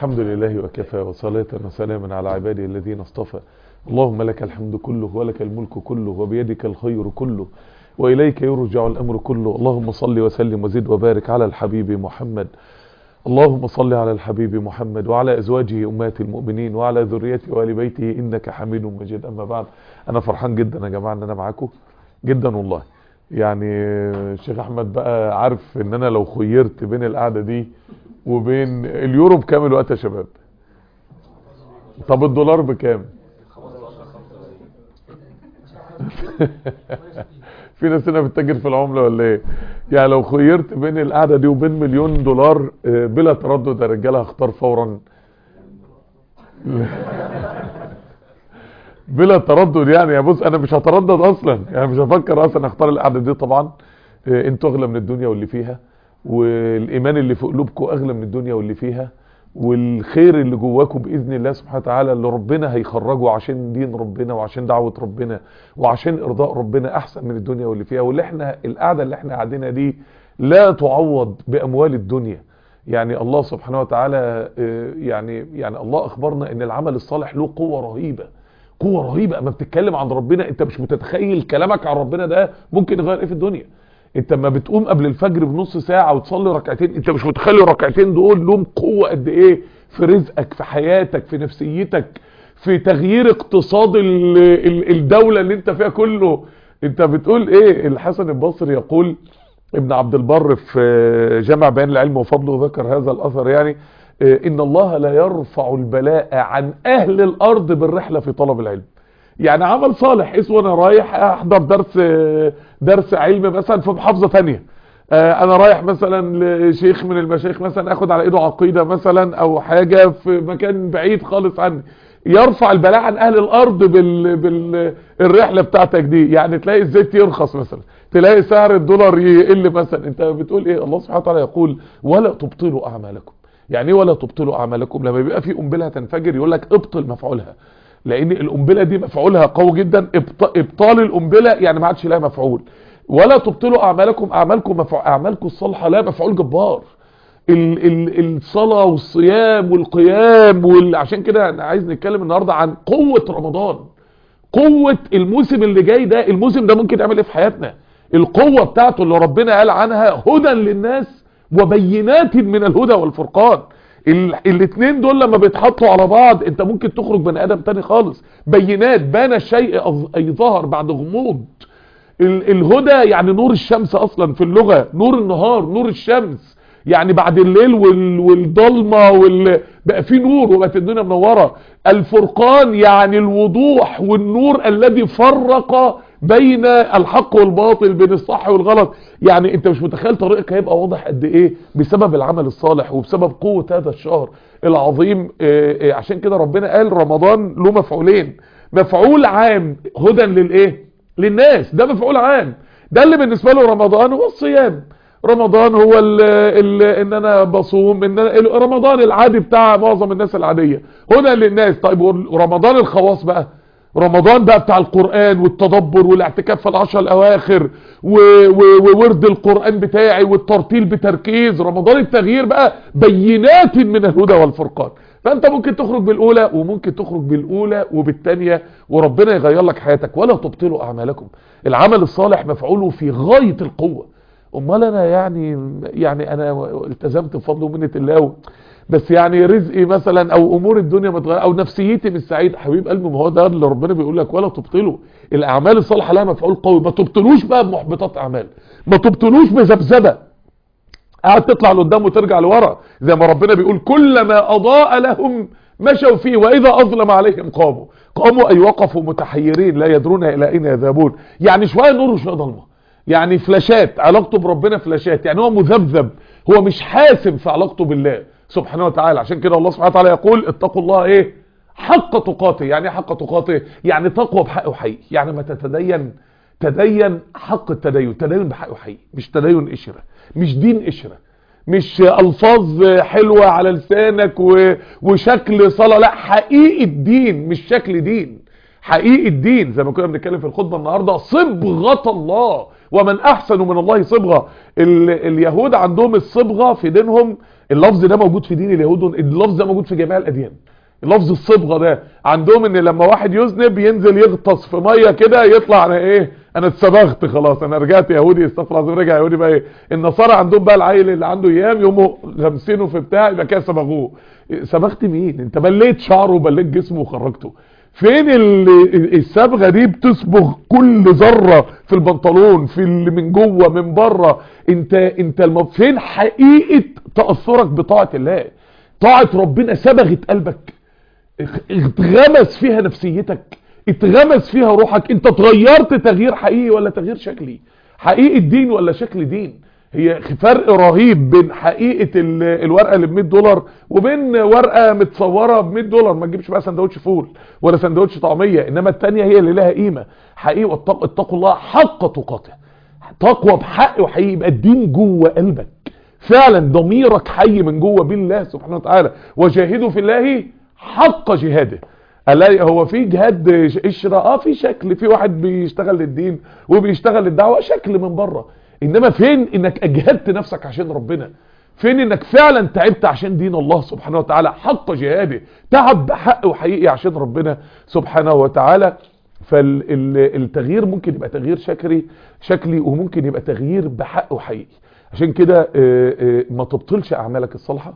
الحمد لله وكفى وصلاة وسلاما على عباده الذين اصطفى اللهم لك الحمد كله ولك الملك كله وبيدك الخير كله وإليك يرجع الأمر كله اللهم صل وسلم وزد وبارك على الحبيب محمد اللهم صل على الحبيب محمد وعلى أزواجه أمهات المؤمنين وعلى ذريته وآل بيته إنك حميد مجيد أما بعد أنا فرحان جدا يا جماعة أن أنا معاكم جدا والله يعني الشيخ أحمد بقى عارف أن أنا لو خيرت بين القعدة دي وبين اليورو بكام الوقت يا شباب طب الدولار بكام في ناس هنا بتتاجر في العملة ولا ايه يعني لو خيرت بين القعدة دي وبين مليون دولار بلا تردد يا رجاله هختار فورا بلا تردد يعني يا بص انا مش هتردد اصلا يعني مش هفكر اصلا اختار القعدة دي طبعا انتوا اغلى من الدنيا واللي فيها والايمان اللي في قلوبكم اغلى من الدنيا واللي فيها والخير اللي جواكم باذن الله سبحانه وتعالى اللي ربنا هيخرجه عشان دين ربنا وعشان دعوه ربنا وعشان ارضاء ربنا احسن من الدنيا واللي فيها واللي احنا القعده اللي احنا قاعدينها دي لا تعوض باموال الدنيا يعني الله سبحانه وتعالى يعني يعني الله اخبرنا ان العمل الصالح له قوه رهيبه قوه رهيبه اما بتتكلم عن ربنا انت مش متتخيل كلامك عن ربنا ده ممكن يغير ايه في الدنيا انت لما بتقوم قبل الفجر بنص ساعة وتصلي ركعتين انت مش متخيل الركعتين دول لهم قوة قد ايه في رزقك في حياتك في نفسيتك في تغيير اقتصاد ال ال الدولة اللي انت فيها كله انت بتقول ايه الحسن البصري يقول ابن عبد البر في جمع بيان العلم وفضله ذكر هذا الاثر يعني ان الله لا يرفع البلاء عن اهل الارض بالرحلة في طلب العلم يعني عمل صالح اسمه انا رايح احضر درس درس علم مثلا في محافظة تانية انا رايح مثلا لشيخ من المشايخ مثلا اخد على ايده عقيدة مثلا او حاجة في مكان بعيد خالص عني يرفع البلاء عن اهل الارض بال... بالرحلة بتاعتك دي يعني تلاقي الزيت يرخص مثلا تلاقي سعر الدولار يقل مثلا انت بتقول ايه الله سبحانه وتعالى يقول ولا تبطلوا اعمالكم يعني ايه ولا تبطلوا اعمالكم لما بيبقى في قنبله هتنفجر يقول لك ابطل مفعولها لان القنبله دي مفعولها قوي جدا ابطال القنبله يعني ما عادش لها مفعول ولا تبطلوا اعمالكم اعمالكم مفعول اعمالكم الصالحه لا مفعول جبار ال ال الصلاه والصيام والقيام وال... عشان كده انا عايز نتكلم النهارده عن قوه رمضان قوه الموسم اللي جاي ده الموسم ده ممكن يعمل ايه في حياتنا القوه بتاعته اللي ربنا قال عنها هدى للناس وبينات من الهدى والفرقان الاثنين دول لما بيتحطوا على بعض انت ممكن تخرج بني ادم تاني خالص بينات بان الشيء اي ظهر بعد غموض الهدى يعني نور الشمس اصلا في اللغة نور النهار نور الشمس يعني بعد الليل والضلمة وال... بقى في نور وبقت الدنيا منورة الفرقان يعني الوضوح والنور الذي فرق بين الحق والباطل بين الصح والغلط يعني انت مش متخيل طريقك هيبقى واضح قد ايه بسبب العمل الصالح وبسبب قوة هذا الشهر العظيم اه اه عشان كده ربنا قال رمضان له مفعولين مفعول عام هدى للايه للناس ده مفعول عام ده اللي بالنسبة له رمضان هو الصيام رمضان هو ال ال ان انا بصوم ان أنا رمضان العادي بتاع معظم الناس العادية هدى للناس طيب رمضان الخواص بقى رمضان بقى بتاع القرآن والتدبر والاعتكاف في العشر الاواخر وورد القرآن بتاعي والترتيل بتركيز رمضان التغيير بقى بينات من الهدى والفرقان فانت ممكن تخرج بالاولى وممكن تخرج بالاولى وبالتانية وربنا يغير لك حياتك ولا تبطلوا اعمالكم العمل الصالح مفعوله في غاية القوة امال انا يعني يعني انا التزمت بفضل ومنة الله بس يعني رزقي مثلا او امور الدنيا متغيره او نفسيتي مش سعيد حبيب قلبي ما هو ده اللي ربنا بيقول لك ولا تبطلوا الاعمال الصالحه لها مفعول قوي ما تبطلوش بقى بمحبطات اعمال ما تبطلوش بذبذبه قاعد تطلع لقدام وترجع لورا زي ما ربنا بيقول كلما اضاء لهم مشوا فيه واذا اظلم عليهم قاموا قاموا اي وقفوا متحيرين لا يدرون الى اين يذهبون يعني شويه نور وشويه ضلمه يعني فلاشات علاقته بربنا فلاشات يعني هو مذبذب هو مش حاسم في علاقته بالله سبحانه وتعالى عشان كده الله سبحانه وتعالى يقول اتقوا الله ايه حق تقاته يعني حق تقاته يعني تقوى بحق وحقيقي يعني ما تتدين تدين حق التدين تدين بحق وحقيقي مش تدين قشرة مش دين قشرة مش الفاظ حلوة على لسانك و... وشكل صلاة لا حقيقي الدين مش شكل دين حقيقي الدين زي ما كنا بنتكلم في الخطبة النهاردة صبغة الله ومن احسن من الله صبغة ال اليهود عندهم الصبغة في دينهم اللفظ ده موجود في دين اليهود اللفظ ده موجود في جميع الاديان لفظ الصبغة ده عندهم ان لما واحد يذنب ينزل يغطس في مية كده يطلع انا ايه انا اتسبغت خلاص انا رجعت يهودي استغفر الله رجع يهودي بقى ايه النصارى عندهم بقى العيل اللي عنده ايام يوموا غمسينه في بتاع يبقى كده صبغوه صبغت مين انت بليت شعره وبليت جسمه وخرجته فين الصبغه دي بتصبغ كل ذره في البنطلون في اللي من جوه من بره انت انت الم... فين حقيقه تاثرك بطاعه الله طاعه ربنا صبغت قلبك اتغمس فيها نفسيتك اتغمس فيها روحك انت اتغيرت تغيير حقيقي ولا تغيير شكلي حقيقة دين ولا شكل دين هي فرق رهيب بين حقيقة الورقة اللي ب 100 دولار وبين ورقة متصورة ب 100 دولار ما تجيبش بقى سندوتش فول ولا سندوتش طعمية انما التانية هي اللي لها قيمة حقيقة اتقوا الله حق تقاته تقوى بحق وحقيقي يبقى الدين جوه قلبك فعلا ضميرك حي من جوه بالله سبحانه وتعالى وجاهدوا في الله حق جهاده الاقي هو في جهاد قشره اه في شكل في واحد بيشتغل للدين وبيشتغل للدعوه شكل من بره انما فين انك اجهدت نفسك عشان ربنا فين انك فعلا تعبت عشان دين الله سبحانه وتعالى حق جهاده تعب بحق وحقيقي عشان ربنا سبحانه وتعالى فالتغيير ممكن يبقى تغيير شكلي شكلي وممكن يبقى تغيير بحق وحقيقي عشان كده ما تبطلش اعمالك الصالحه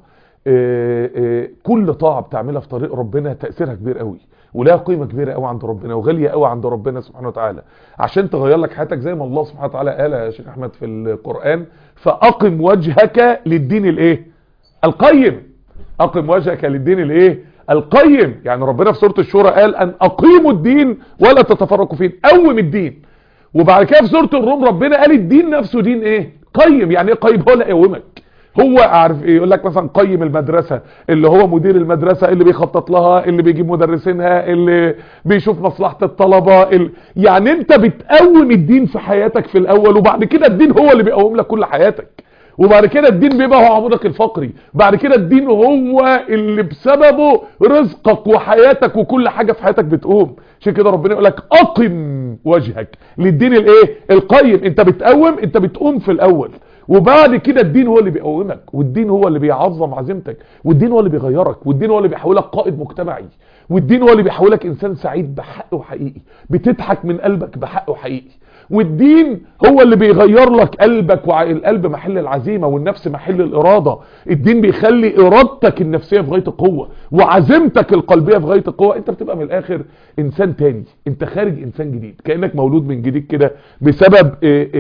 كل طاعة بتعملها في طريق ربنا تأثيرها كبير قوي ولها قيمة كبيرة قوي عند ربنا وغالية قوي عند ربنا سبحانه وتعالى عشان تغير لك حياتك زي ما الله سبحانه وتعالى قال يا شيخ احمد في القرآن فأقم وجهك للدين الايه القيم أقم وجهك للدين الايه القيم يعني ربنا في سورة الشورى قال أن أقيموا الدين ولا تتفرقوا فيه قوم الدين وبعد كده في سورة الروم ربنا قال الدين نفسه دين ايه قيم يعني ايه قيم هو لا يقومك هو عارف ايه يقول لك مثلا قيم المدرسة اللي هو مدير المدرسة اللي بيخطط لها اللي بيجيب مدرسينها اللي بيشوف مصلحة الطلبة اللي يعني انت بتقوم الدين في حياتك في الاول وبعد كده الدين هو اللي بيقوم لك كل حياتك وبعد كده الدين بيبقى هو عمودك الفقري بعد كده الدين هو اللي بسببه رزقك وحياتك وكل حاجة في حياتك بتقوم عشان كده ربنا يقول لك اقم وجهك للدين الايه القيم انت بتقوم انت بتقوم في الاول وبعد كده الدين هو اللي بيقومك والدين هو اللي بيعظم عزيمتك والدين هو اللي بيغيرك والدين هو اللي بيحولك قائد مجتمعي والدين هو اللي بيحولك انسان سعيد بحق وحقيقي بتضحك من قلبك بحق وحقيقي والدين هو اللي بيغير لك قلبك والقلب محل العزيمة والنفس محل الإرادة الدين بيخلي إرادتك النفسية في غاية القوة وعزيمتك القلبية في غاية القوة انت بتبقى من الآخر إنسان تاني انت خارج إنسان جديد كأنك مولود من جديد كده بسبب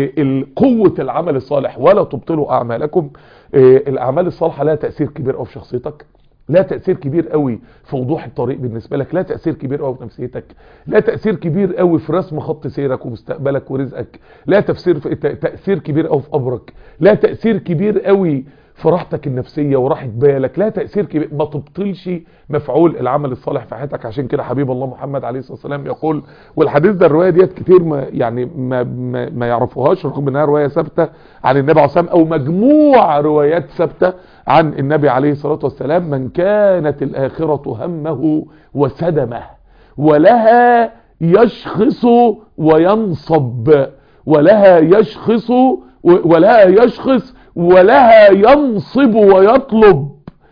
قوة العمل الصالح ولا تبطلوا أعمالكم الأعمال الصالحة لها تأثير كبير أوي في شخصيتك لا تأثير كبير قوي في وضوح الطريق بالنسبة لك لا تأثير كبير قوي في نفسيتك لا تأثير كبير قوي في رسم خط سيرك ومستقبلك ورزقك لا تفسير في تأثير كبير قوي في قبرك لا تأثير كبير قوي في راحتك النفسية وراحة بالك لا تأثير كبير ما تبطلش مفعول العمل الصالح في حياتك عشان كده حبيب الله محمد عليه الصلاة والسلام يقول والحديث ده الرواية ديت كتير ما يعني ما, ما, ما يعرفوهاش رغم انها رواية ثابتة عن النبي عليه الصلاة والسلام او مجموع روايات ثابتة عن النبي عليه الصلاة والسلام من كانت الآخرة همه وسدمه ولها يشخص وينصب ولها يشخص ولها يشخص ولها ينصب ويطلب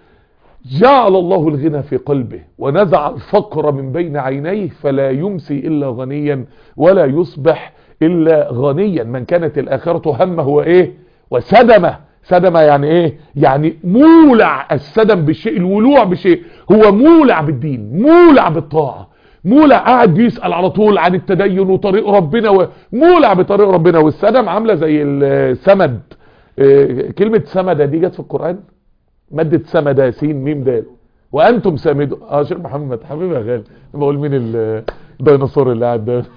جعل الله الغنى في قلبه ونزع الفقر من بين عينيه فلا يمسي إلا غنيا ولا يصبح إلا غنيا من كانت الآخرة همه وإيه وسدمه سدمه يعني ايه يعني مولع السدم بشيء الولوع بشيء هو مولع بالدين مولع بالطاعة مولع قاعد بيسأل على طول عن التدين وطريق ربنا ومولع بطريق ربنا والسدم عاملة زي السمد إيه كلمة سمدة دي جت في القرآن مادة سمدة سين ميم دال وانتم سامدون اه شيخ محمد حبيبي يا غالي بقول مين الديناصور اللي قاعد ده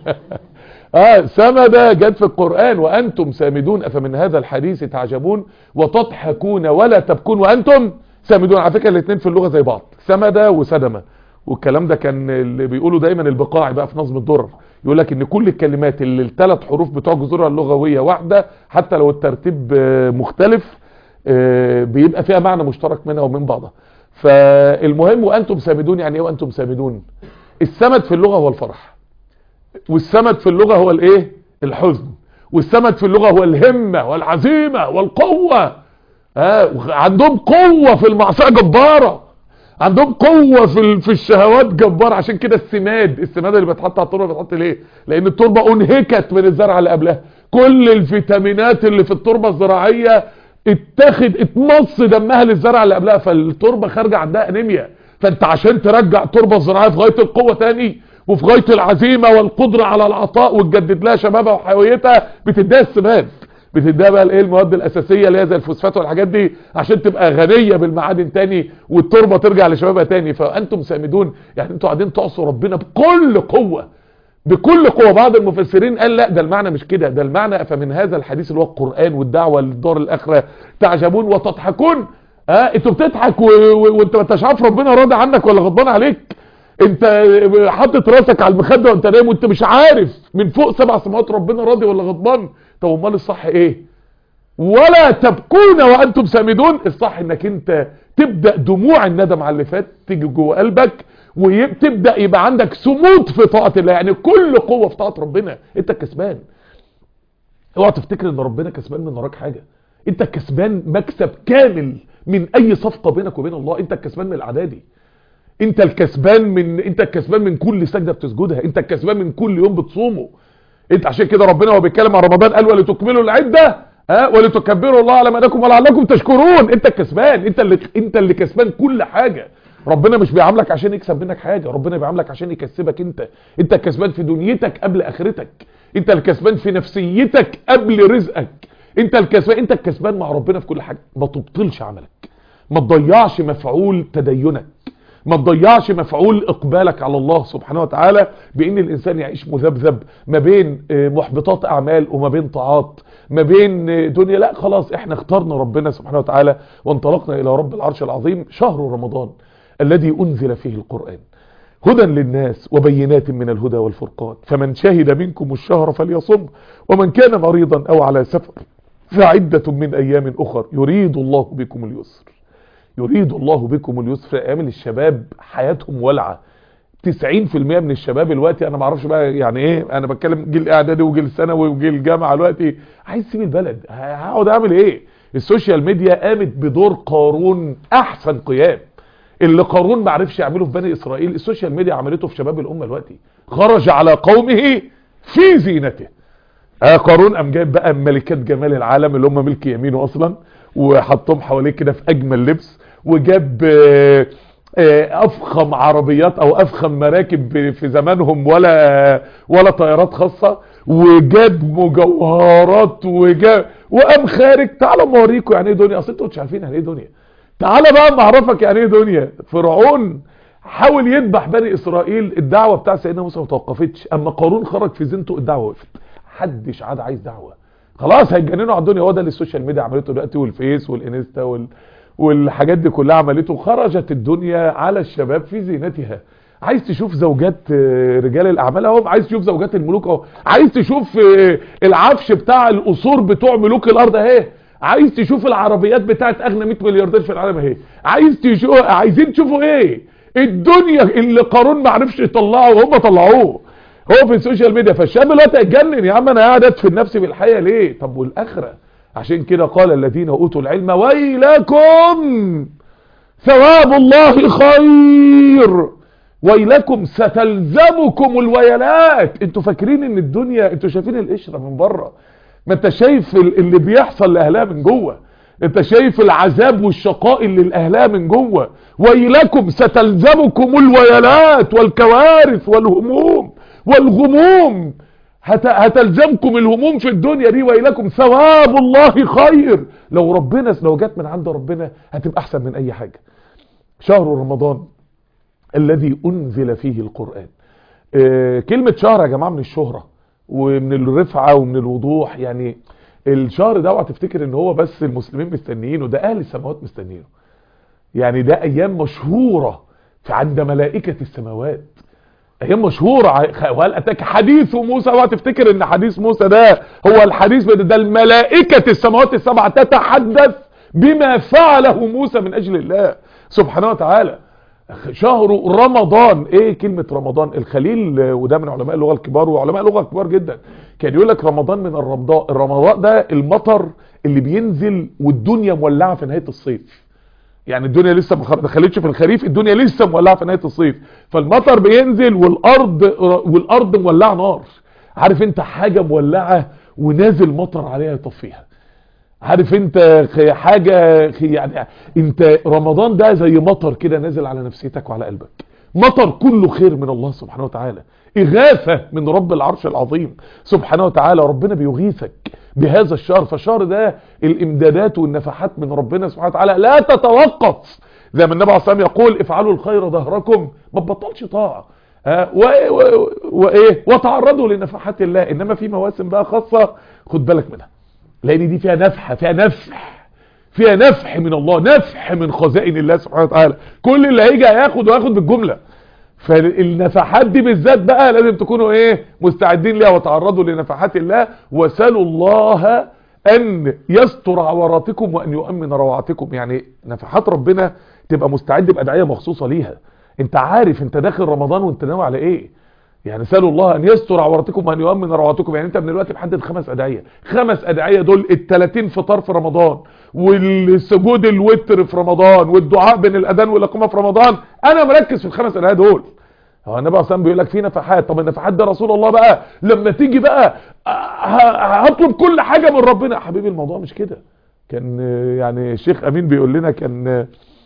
اه سمد جت في القرآن وأنتم سامدون أفمن هذا الحديث تعجبون وتضحكون ولا تبكون وأنتم سامدون على فكرة الاثنين في اللغة زي بعض سمد وسدمة والكلام ده كان اللي بيقولوا دايما البقاعي بقى في نظم الدرر يقول لك ان كل الكلمات اللي الثلاث حروف بتوع جذورها اللغوية واحدة حتى لو الترتيب مختلف بيبقى فيها معنى مشترك منها ومن بعضها فالمهم وأنتم سامدون يعني ايه وأنتم سامدون السمد في اللغة هو الفرح والسمد في اللغة هو الايه الحزن والسمد في اللغة هو الهمة والعزيمة والقوة آه عندهم قوة في المعصية جبارة عندهم قوة في في الشهوات جبارة عشان كده السماد السماد اللي بيتحط على التربة بيتحط ليه لان التربة انهكت من الزرعة اللي قبلها كل الفيتامينات اللي في التربة الزراعية اتاخد اتمص دمها للزرعة اللي قبلها فالتربة خارجة عندها انيميا فانت عشان ترجع التربة الزراعية في غاية القوة تاني وفي غاية العزيمة والقدرة على العطاء وتجدد لها شبابها وحيويتها بتديها السماد بتديها بقى الايه المواد الاساسيه اللي هي زي الفوسفات والحاجات دي عشان تبقى غنيه بالمعادن تاني والتربه ترجع لشبابها تاني فانتم سامدون يعني انتوا قاعدين تعصوا ربنا بكل قوه بكل قوه بعض المفسرين قال لا ده المعنى مش كده ده المعنى فمن هذا الحديث اللي هو القران والدعوه للدار الاخره تعجبون وتضحكون اه انتوا بتضحك وانت ما انتش عارف ربنا راضي عنك ولا غضبان عليك انت حاطط راسك على المخده وانت نايم وانت مش عارف من فوق سبع سماوات ربنا راضي ولا غضبان طب امال الصح ايه ولا تبكون وانتم سامدون الصح انك انت تبدا دموع الندم على اللي فات تيجي جوه قلبك وتبدا يبقى عندك صمود في طاعه الله يعني كل قوه في طاعه ربنا انت كسبان اوعى تفتكر ان ربنا كسبان من وراك حاجه انت كسبان مكسب كامل من اي صفقه بينك وبين الله انت الكسبان من الاعدادي انت الكسبان من انت الكسبان من كل سجده بتسجدها انت الكسبان من كل يوم بتصومه انت عشان كده ربنا وهو بيتكلم عن رمضان قال ولتكملوا العده ها ولتكبروا الله على ما هداكم ولعلكم تشكرون انت الكسبان انت اللي انت اللي كسبان كل حاجه ربنا مش بيعاملك عشان يكسب منك حاجه ربنا بيعاملك عشان يكسبك انت انت الكسبان في دنيتك قبل اخرتك انت الكسبان في نفسيتك قبل رزقك انت الكسبان انت الكسبان مع ربنا في كل حاجه ما تبطلش عملك ما تضيعش مفعول تدينك ما تضيعش مفعول اقبالك على الله سبحانه وتعالى بان الانسان يعيش مذبذب ما بين محبطات اعمال وما بين طاعات ما بين دنيا لا خلاص احنا اخترنا ربنا سبحانه وتعالى وانطلقنا الى رب العرش العظيم شهر رمضان الذي انزل فيه القرآن هدى للناس وبينات من الهدى والفرقان فمن شهد منكم الشهر فليصم ومن كان مريضا او على سفر فعدة من ايام اخر يريد الله بكم اليسر يريد الله بكم اليسر ايام الشباب حياتهم ولعه 90% من الشباب دلوقتي انا ما اعرفش بقى يعني ايه انا بتكلم جيل اعدادي وجيل ثانوي وجيل جامعه دلوقتي عايز اسيب البلد هقعد اعمل ايه السوشيال ميديا قامت بدور قارون احسن قيام اللي قارون ما عرفش يعمله في بني اسرائيل السوشيال ميديا عملته في شباب الامه دلوقتي خرج على قومه في زينته آه قارون قام جايب بقى ملكات جمال العالم اللي هم ملك يمينه اصلا وحطهم حواليه كده في اجمل لبس وجاب آه افخم عربيات او افخم مراكب في زمانهم ولا ولا طيارات خاصة وجاب مجوهرات وجاب وقام خارج تعالوا ما اوريكم يعني ايه دنيا اصل انتوا مش عارفين يعني ايه دنيا تعالى بقى ما اعرفك يعني ايه دنيا فرعون حاول يذبح بني اسرائيل الدعوه بتاع سيدنا موسى ما توقفتش اما قارون خرج في زينته الدعوه وقفت محدش عاد عايز دعوه خلاص هيتجننوا على الدنيا هو ده اللي السوشيال ميديا عملته دلوقتي والفيس والانستا وال والحاجات دي كلها عملته خرجت الدنيا على الشباب في زينتها عايز تشوف زوجات رجال الاعمال اهو عايز تشوف زوجات الملوك اهو عايز تشوف العفش بتاع القصور بتوع ملوك الارض اهي عايز تشوف العربيات بتاعت اغنى 100 ملياردير في العالم اهي عايز تشوف عايزين تشوفوا ايه الدنيا اللي قارون ما عرفش يطلعه وهم طلعوه هو في السوشيال ميديا فالشاب دلوقتي اتجنن يا عم انا قاعد ادفن نفسي بالحياه ليه طب والاخره عشان كده قال الذين اوتوا العلم ويلكم ثواب الله خير ويلكم ستلزمكم الويلات انتوا فاكرين ان الدنيا انتوا شايفين القشره من بره ما انت شايف اللي بيحصل لاهلها من جوه انت شايف العذاب والشقاء اللي لاهلها من جوه ويلكم ستلزمكم الويلات والكوارث والهموم والغموم هت... هتلزمكم الهموم في الدنيا دي ويلكم ثواب الله خير لو ربنا لو جت من عند ربنا هتبقى احسن من اي حاجة شهر رمضان الذي انزل فيه القرآن اه كلمة شهر يا جماعة من الشهرة ومن الرفعة ومن الوضوح يعني الشهر ده اوعى تفتكر ان هو بس المسلمين مستنيينه ده اهل السماوات مستنيينه يعني ده ايام مشهورة في عند ملائكة السماوات ايام مشهورة وهل اتاك حديث موسى اوعى تفتكر ان حديث موسى ده هو الحديث ده, ده الملائكة السماوات السبعة تتحدث بما فعله موسى من اجل الله سبحانه وتعالى شهر رمضان ايه كلمة رمضان الخليل وده من علماء اللغة الكبار وعلماء اللغة الكبار جدا كان يقول لك رمضان من الرمضاء الرمضاء ده المطر اللي بينزل والدنيا مولعة في نهاية الصيف يعني الدنيا لسه ما دخلتش في الخريف الدنيا لسه مولعة في نهاية الصيف فالمطر بينزل والارض والارض مولعة نار عارف انت حاجة مولعة ونازل مطر عليها يطفيها عارف انت حاجة يعني انت رمضان ده زي مطر كده نازل على نفسيتك وعلى قلبك مطر كله خير من الله سبحانه وتعالى إغاثة من رب العرش العظيم سبحانه وتعالى ربنا بيغيثك بهذا الشهر فالشهر ده الامدادات والنفحات من ربنا سبحانه وتعالى لا تتوقف زي ما النبي عليه الصلاة والسلام يقول افعلوا الخير ظهركم ما تبطلش طاعة وايه وتعرضوا لنفحات الله انما في مواسم بقى خاصة خد بالك منها لان دي فيها نفحة فيها نفح فيها نفح من الله نفح من خزائن الله سبحانه وتعالى كل اللي هيجي هياخد وياخد بالجملة فالنفحات دي بالذات بقى لازم تكونوا ايه مستعدين ليها وتعرضوا لنفحات الله وسالوا الله ان يستر عوراتكم وان يؤمن روعاتكم يعني نفحات ربنا تبقى مستعد بأدعية مخصوصة ليها انت عارف انت داخل رمضان وانت ناوي على ايه يعني سألوا الله ان يستر عوراتكم وان يؤمن روعاتكم يعني انت من الوقت محدد خمس ادعية خمس ادعية دول التلاتين فطار في رمضان والسجود الوتر في رمضان والدعاء بين الاذان والاقامة في رمضان انا مركز في الخمس ادعية دول هو النبي اصلا بيقول لك في نفحات طب النفحات ده رسول الله بقى لما تيجي بقى هطلب كل حاجة من ربنا يا حبيبي الموضوع مش كده كان يعني الشيخ امين بيقول لنا كان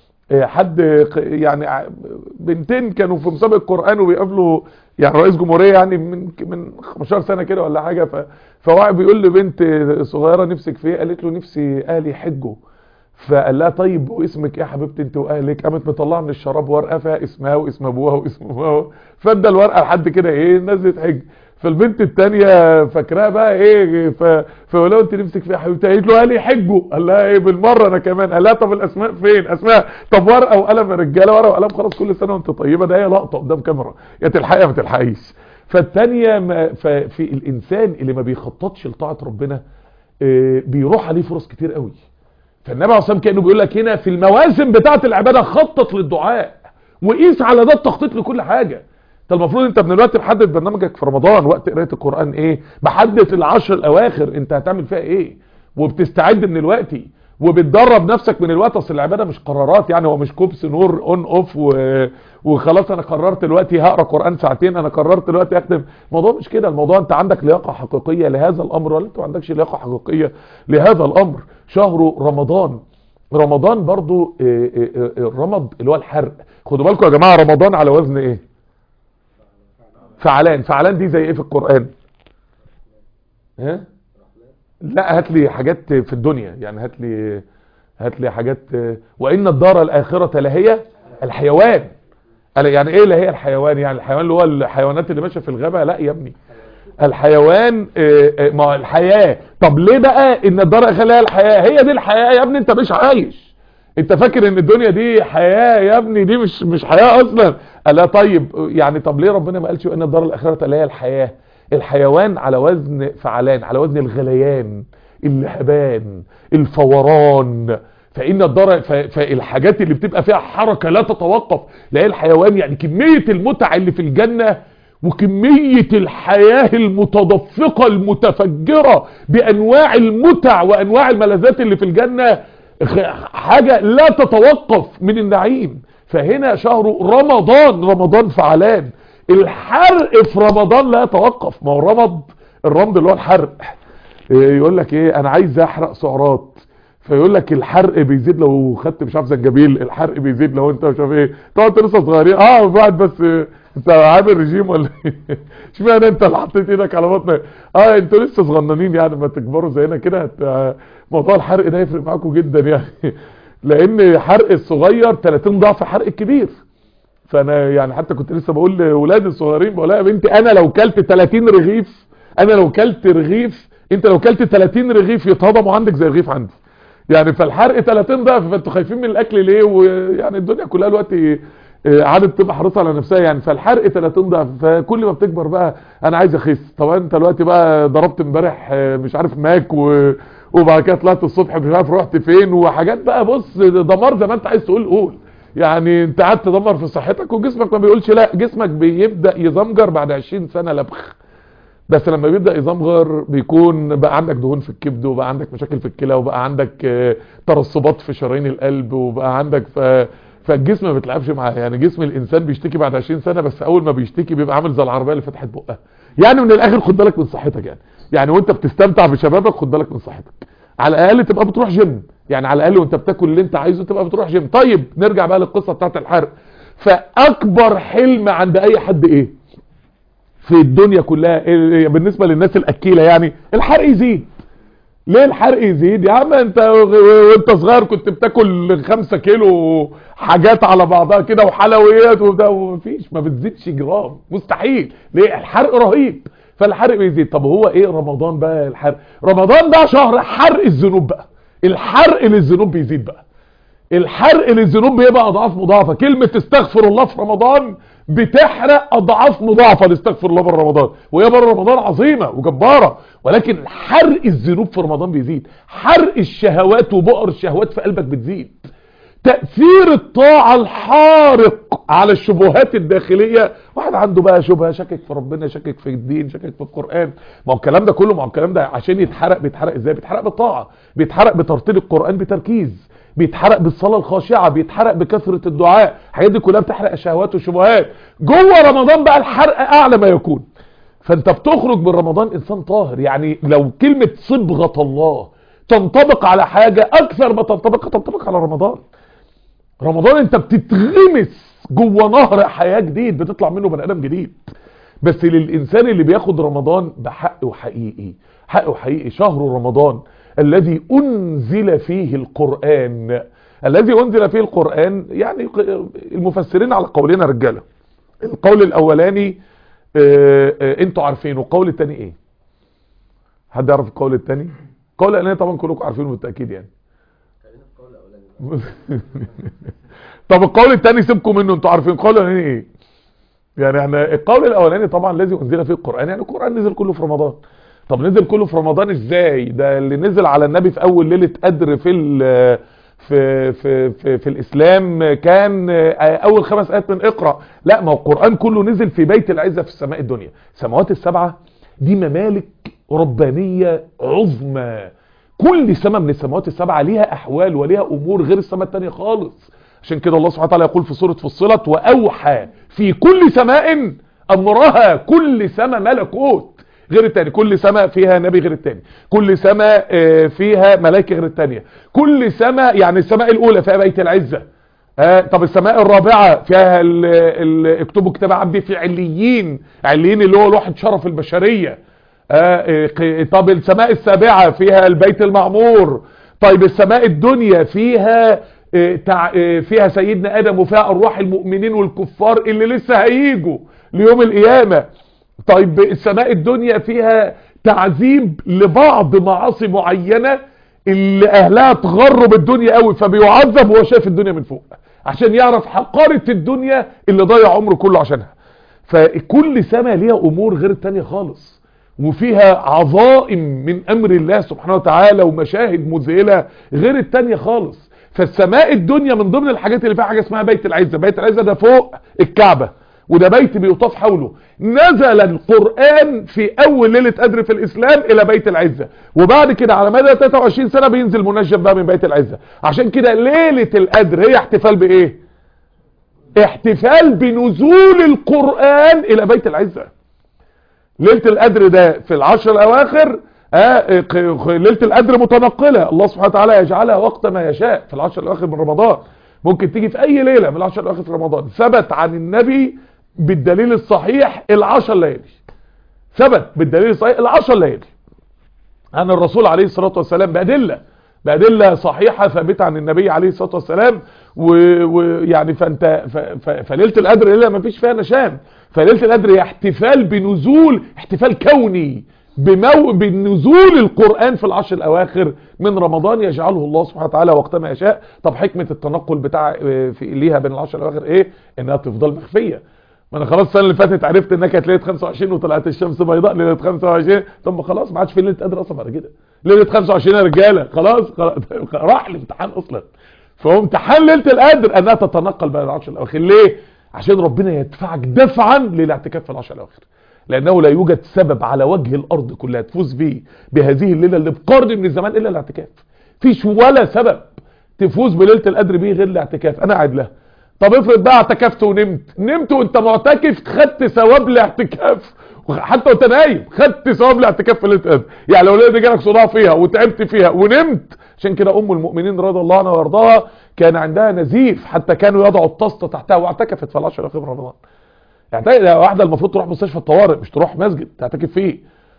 حد يعني بنتين كانوا في مسابقه قران وبيقابلوا يعني رئيس جمهوريه يعني من من 15 سنه كده ولا حاجه ف فواحد بيقول لبنت صغيره نفسك في ايه قالت له نفسي اهلي يحجوا فقال لها طيب واسمك ايه يا حبيبتي انت واهلك قامت مطلعه من الشراب ورقه فيها اسمها واسم ابوها واسم ابوها فادى الورقه لحد كده ايه نزلت حج فالبنت التانية فاكراها بقى ايه ف... فولو انت نفسك فيها حبيبتي قالت له قال يحجوا قال لها ايه بالمره انا كمان قال لها طب الاسماء فين اسماء طب ورقه وقلم يا رجاله ورقه وقلم خلاص كل سنه وانت طيبه ده هي لقطه قدام كاميرا يا تلحقي ما تلحقيش فالتانية ما ففي الانسان اللي ما بيخططش لطاعه ربنا اه بيروح عليه فرص كتير قوي فالنبي عليه الصلاه كانه بيقول لك هنا في المواسم بتاعه العباده خطط للدعاء وقيس على ده التخطيط لكل حاجه انت المفروض انت من الوقت محدد برنامجك في رمضان وقت قرايه القران ايه محدد العشر الاواخر انت هتعمل فيها ايه وبتستعد من الوقت وبتدرب نفسك من الوقت اصل العباده مش قرارات يعني هو مش كوبس نور اون اوف و... وخلاص انا قررت دلوقتي هقرا قران ساعتين انا قررت دلوقتي اختم الموضوع مش كده الموضوع انت عندك لياقه حقيقيه لهذا الامر ولا انت ما عندكش لياقه حقيقيه لهذا الامر شهر رمضان رمضان برضو الرمض اللي هو الحرق خدوا بالكم يا جماعه رمضان على وزن ايه فعلان فعلان دي زي ايه في القرآن ها لا هات لي حاجات في الدنيا يعني هات لي هات لي حاجات وان الدار الاخرة لهي الحيوان يعني ايه لهي الحيوان يعني الحيوان اللي هو الحيوانات اللي ماشيه في الغابة لا يا ابني الحيوان ما الحياة طب ليه بقى ان الدار الاخرة لهي الحياة هي دي الحياة يا ابني انت مش عايش انت فاكر ان الدنيا دي حياة يا ابني دي مش مش حياة اصلا لا طيب يعني طب ليه ربنا ما قالش ان الدار الاخرة اللي هي الحياة الحيوان على وزن فعلان على وزن الغليان اللهبان الفوران فان الدار فالحاجات اللي بتبقى فيها حركة لا تتوقف لا هي الحيوان يعني كمية المتع اللي في الجنة وكمية الحياة المتدفقة المتفجرة بانواع المتع وانواع الملذات اللي في الجنة حاجة لا تتوقف من النعيم فهنا شهر رمضان رمضان فعلان الحرق في رمضان لا يتوقف ما هو الرمض الرمض اللي هو الحرق يقول لك ايه انا عايز احرق سعرات فيقول لك الحرق بيزيد لو خدت مش عارف زنجبيل الحرق بيزيد لو انت مش عارف ايه طبعا انت لسه صغيرين اه بعد بس انت عامل رجيم ولا ايه اشمعنى انت اللي حطيت ايدك على بطنك اه انتوا لسه صغننين يعني ما تكبروا زينا كده موضوع الحرق ده يفرق معاكم جدا يعني لان حرق الصغير 30 ضعف حرق الكبير فانا يعني حتى كنت لسه بقول لاولادي الصغيرين بقول يا بنتي انا لو كلت 30 رغيف انا لو كلت رغيف انت لو كلت 30 رغيف يتهضموا عندك زي رغيف عندي يعني فالحرق 30 ضعف فانتوا خايفين من الاكل ليه ويعني الدنيا كلها دلوقتي عادت تبقى حريصه على نفسها يعني فالحرق 30 ضعف فكل ما بتكبر بقى انا عايز اخس طبعا انت دلوقتي بقى ضربت امبارح مش عارف ماك و... وبعد كده طلعت الصبح مش عارف رحت فين وحاجات بقى بص دمار زي ما انت عايز تقول قول يعني انت قاعد تدمر في صحتك وجسمك ما بيقولش لا جسمك بيبدا يزمجر بعد 20 سنه لبخ بس لما بيبدا يزمجر بيكون بقى عندك دهون في الكبد وبقى عندك مشاكل في الكلى وبقى عندك آه، ترسبات في شرايين القلب وبقى عندك ف... فالجسم ما بتلعبش معاه يعني جسم الانسان بيشتكي بعد 20 سنه بس اول ما بيشتكي بيبقى عامل زي العربيه اللي فتحت بقها يعني من الاخر خد بالك من صحتك يعني يعني وانت بتستمتع بشبابك خد بالك من صحتك على الاقل تبقى بتروح جيم يعني على الاقل وانت بتاكل اللي انت عايزه تبقى بتروح جيم طيب نرجع بقى للقصه بتاعت الحرق فاكبر حلم عند اي حد ايه في الدنيا كلها إيه بالنسبه للناس الاكيله يعني الحرق يزيد ليه الحرق يزيد يا عم انت وانت صغير كنت بتاكل خمسة كيلو حاجات على بعضها كده وحلويات وبتاع ومفيش ما بتزيدش جرام مستحيل ليه الحرق رهيب فالحرق بيزيد طب هو ايه رمضان بقى الحرق رمضان ده شهر حرق الذنوب بقى الحرق للذنوب بيزيد بقى الحرق للذنوب بيبقى اضعاف مضاعفه كلمه استغفر الله في رمضان بتحرق اضعاف مضاعفه لاستغفر الله بره رمضان وهي بره رمضان عظيمه وجباره ولكن حرق الذنوب في رمضان بيزيد حرق الشهوات وبؤر الشهوات في قلبك بتزيد تأثير الطاعة الحارق على الشبهات الداخلية واحد عنده بقى شبهة شكك في ربنا شكك في الدين شكك في القرآن ما هو الكلام ده كله ما هو الكلام ده عشان يتحرق بيتحرق ازاي بيتحرق بالطاعة بيتحرق بترتيل القرآن بتركيز بيتحرق بالصلاة الخاشعة بيتحرق بكثرة الدعاء الحاجات دي كلها بتحرق الشهوات والشبهات جوه رمضان بقى الحرق اعلى ما يكون فانت بتخرج من رمضان انسان طاهر يعني لو كلمة صبغة الله تنطبق على حاجة اكثر ما تنطبق تنطبق على رمضان رمضان انت بتتغمس جوه نهر حياة جديد بتطلع منه بني ادم جديد بس للانسان اللي بياخد رمضان بحقه حقيقي حقه حقيقي شهر رمضان الذي انزل فيه القرآن الذي انزل فيه القرآن يعني المفسرين على قولنا رجالة القول الاولاني اه اه انتوا عارفين والقول التاني ايه حد يعرف القول التاني القول الاولاني طبعا كلكم عارفينه بالتأكيد يعني طب القول التاني سيبكم منه انتوا عارفين القول الاولاني ايه يعني احنا القول الاولاني طبعا الذي انزل فيه القرآن يعني القرآن نزل كله في رمضان طب نزل كله في رمضان ازاي ده اللي نزل على النبي في اول ليلة قدر في في في في, في الاسلام كان اول خمس ايات من اقرا لا ما هو القران كله نزل في بيت العزه في السماء الدنيا السماوات السبعه دي ممالك ربانيه عظمى كل سماء من السماوات السبعه ليها احوال وليها امور غير السماء الثانيه خالص عشان كده الله سبحانه وتعالى يقول في سوره فصلت واوحى في كل سماء امرها كل سماء ملكوت غير التاني كل سماء فيها نبي غير التاني كل سماء فيها ملائكه غير التانية كل سماء يعني السماء الاولى فيها بيت العزة آه طب السماء الرابعة فيها ال ال اكتبوا كتاب عبدي في عليين عليين اللي هو لوحة شرف البشرية آه طب السماء السابعة فيها البيت المعمور طيب السماء الدنيا فيها آه فيها سيدنا ادم وفيها ارواح المؤمنين والكفار اللي لسه هيجوا ليوم القيامة طيب السماء الدنيا فيها تعذيب لبعض معاصي معينة اللي اهلها تغروا بالدنيا قوي فبيعذب وهو شايف الدنيا من فوق عشان يعرف حقارة الدنيا اللي ضيع عمره كله عشانها فكل سماء ليها امور غير التانية خالص وفيها عظائم من امر الله سبحانه وتعالى ومشاهد مذهلة غير التانية خالص فالسماء الدنيا من ضمن الحاجات اللي فيها حاجة اسمها بيت العزة بيت العزة ده فوق الكعبة وده بيت بيطاف حوله نزل القرآن في اول ليلة قدر في الاسلام الى بيت العزة وبعد كده على مدى 23 سنة بينزل منجم بقى من بيت العزة عشان كده ليلة القدر هي احتفال بايه احتفال بنزول القرآن الى بيت العزة ليلة القدر ده في العشر الاواخر آه ليلة القدر متنقلة الله سبحانه وتعالى يجعلها وقت ما يشاء في العشر الاواخر من رمضان ممكن تيجي في اي ليلة من العشر الاواخر في رمضان ثبت عن النبي بالدليل الصحيح العشر ليالي ثبت بالدليل الصحيح العشر ليالي عن الرسول عليه الصلاة والسلام بأدلة بأدلة صحيحة ثابتة عن النبي عليه الصلاة والسلام ويعني فانت فليلة القدر ليلة ما فيش فيها نشام فليلة القدر هي احتفال بنزول احتفال كوني بمو... بنزول القرآن في العشر الأواخر من رمضان يجعله الله سبحانه وتعالى وقت ما يشاء طب حكمة التنقل بتاع في ليها بين العشر الأواخر ايه انها تفضل مخفية ما انا خلاص السنه اللي فاتت عرفت انها كانت ليله 25 وطلعت الشمس بيضاء ليله 25 طب ما خلاص ما عادش في ليله قدر اصلا بعد كده ليله 25 يا رجاله خلاص, خلاص راح الامتحان اصلا فهو امتحان ليله القدر انها تتنقل بين العشر الاواخر ليه عشان ربنا يدفعك دفعا للاعتكاف في العشر الاواخر لانه لا يوجد سبب على وجه الارض كلها تفوز به بهذه الليله اللي بقرن من الزمان الا الاعتكاف فيش ولا سبب تفوز بليله القدر به غير الاعتكاف انا قاعد لها طب افرض بقى اعتكفت ونمت نمت وانت معتكف خدت ثواب الاعتكاف حتى وانت نايم خدت ثواب الاعتكاف في ليله القدر يعني لو ليله جالك صداع فيها وتعبت فيها ونمت عشان كده ام المؤمنين رضي الله عنها وارضاها كان عندها نزيف حتى كانوا يضعوا الطاسه تحتها واعتكفت في العشر الاخير من رمضان يعني واحده المفروض تروح مستشفى الطوارئ مش تروح مسجد تعتكف فيه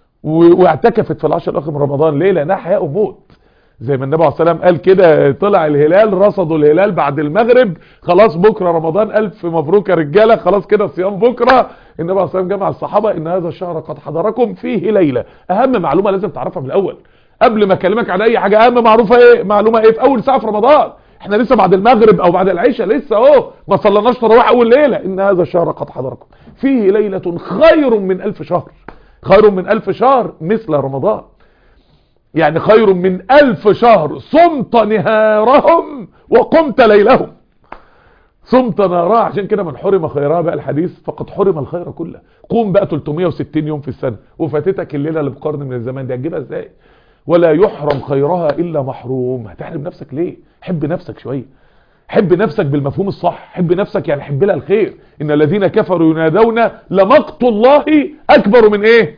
واعتكفت في العشر الاخير من رمضان ليه لانها حياه وموت زي ما النبي عليه الصلاه والسلام قال كده طلع الهلال رصدوا الهلال بعد المغرب خلاص بكره رمضان الف مبروك يا رجاله خلاص كده صيام بكره النبي عليه الصلاه والسلام جمع الصحابه ان هذا الشهر قد حضركم فيه ليله اهم معلومه لازم تعرفها من الاول قبل ما اكلمك عن اي حاجه اهم معروفه ايه معلومه ايه في اول ساعه في رمضان احنا لسه بعد المغرب او بعد العشاء لسه اهو ما صليناش تراويح اول ليله ان هذا الشهر قد حضركم فيه ليله خير من الف شهر خير من الف شهر مثل رمضان يعني خير من ألف شهر صمت نهارهم وقمت ليلهم صمت نهارها عشان كده من حرم خيرها بقى الحديث فقد حرم الخير كله قوم بقى 360 يوم في السنة وفاتتك الليلة اللي بقرن من الزمان دي هتجيبها ازاي ولا يحرم خيرها إلا محروم هتحرم نفسك ليه حب نفسك شوية حب نفسك بالمفهوم الصح حب نفسك يعني حب لها الخير إن الذين كفروا ينادون لمقت الله أكبر من إيه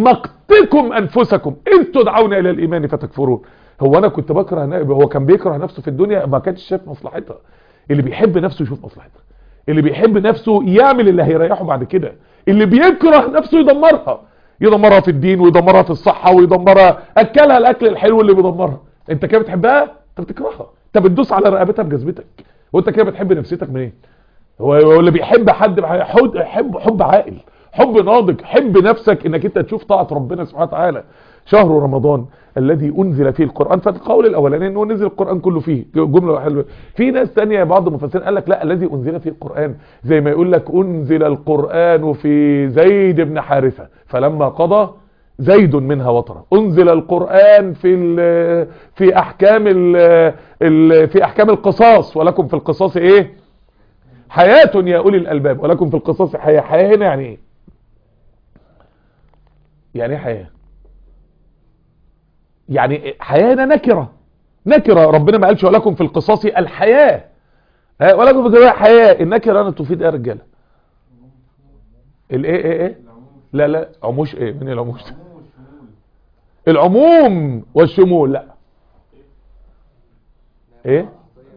مقتكم انفسكم اذ تدعون الى الايمان فتكفرون هو انا كنت بكره هو كان بيكره نفسه في الدنيا ما كانش شايف مصلحتها اللي بيحب نفسه يشوف مصلحتها اللي بيحب نفسه يعمل اللي هيريحه بعد كده اللي بيكره نفسه يدمرها يدمرها في الدين ويدمرها في الصحة ويدمرها اكلها الاكل الحلو اللي بيدمرها انت كده بتحبها انت بتكرهها انت بتدوس على رقبتها بجذبتك وانت كده بتحب نفسيتك منين هو اللي بيحب حد حب حب, حب عاقل حب ناضج حب نفسك انك انت تشوف طاعة ربنا سبحانه وتعالى شهر رمضان الذي انزل فيه القرآن فالقول الاولاني انه نزل القرآن كله فيه جملة حلوة في ناس تانية بعض المفسرين قال لك لا الذي انزل فيه القرآن زي ما يقول لك انزل القرآن في زيد بن حارثة فلما قضى زيد منها وطرا انزل القرآن في في احكام ال في احكام القصاص ولكم في القصاص ايه حياة يا اولي الالباب ولكم في القصاص حياة حياة هنا يعني ايه يعني ايه حياة يعني حياة هنا نكرة نكرة ربنا ما قالش ولكم في القصاص الحياة ولكم في الحياة النكرة انا تفيد ايه يا رجالة الايه ايه ايه لا لا عموش ايه من العموش العموم والشمول لا ايه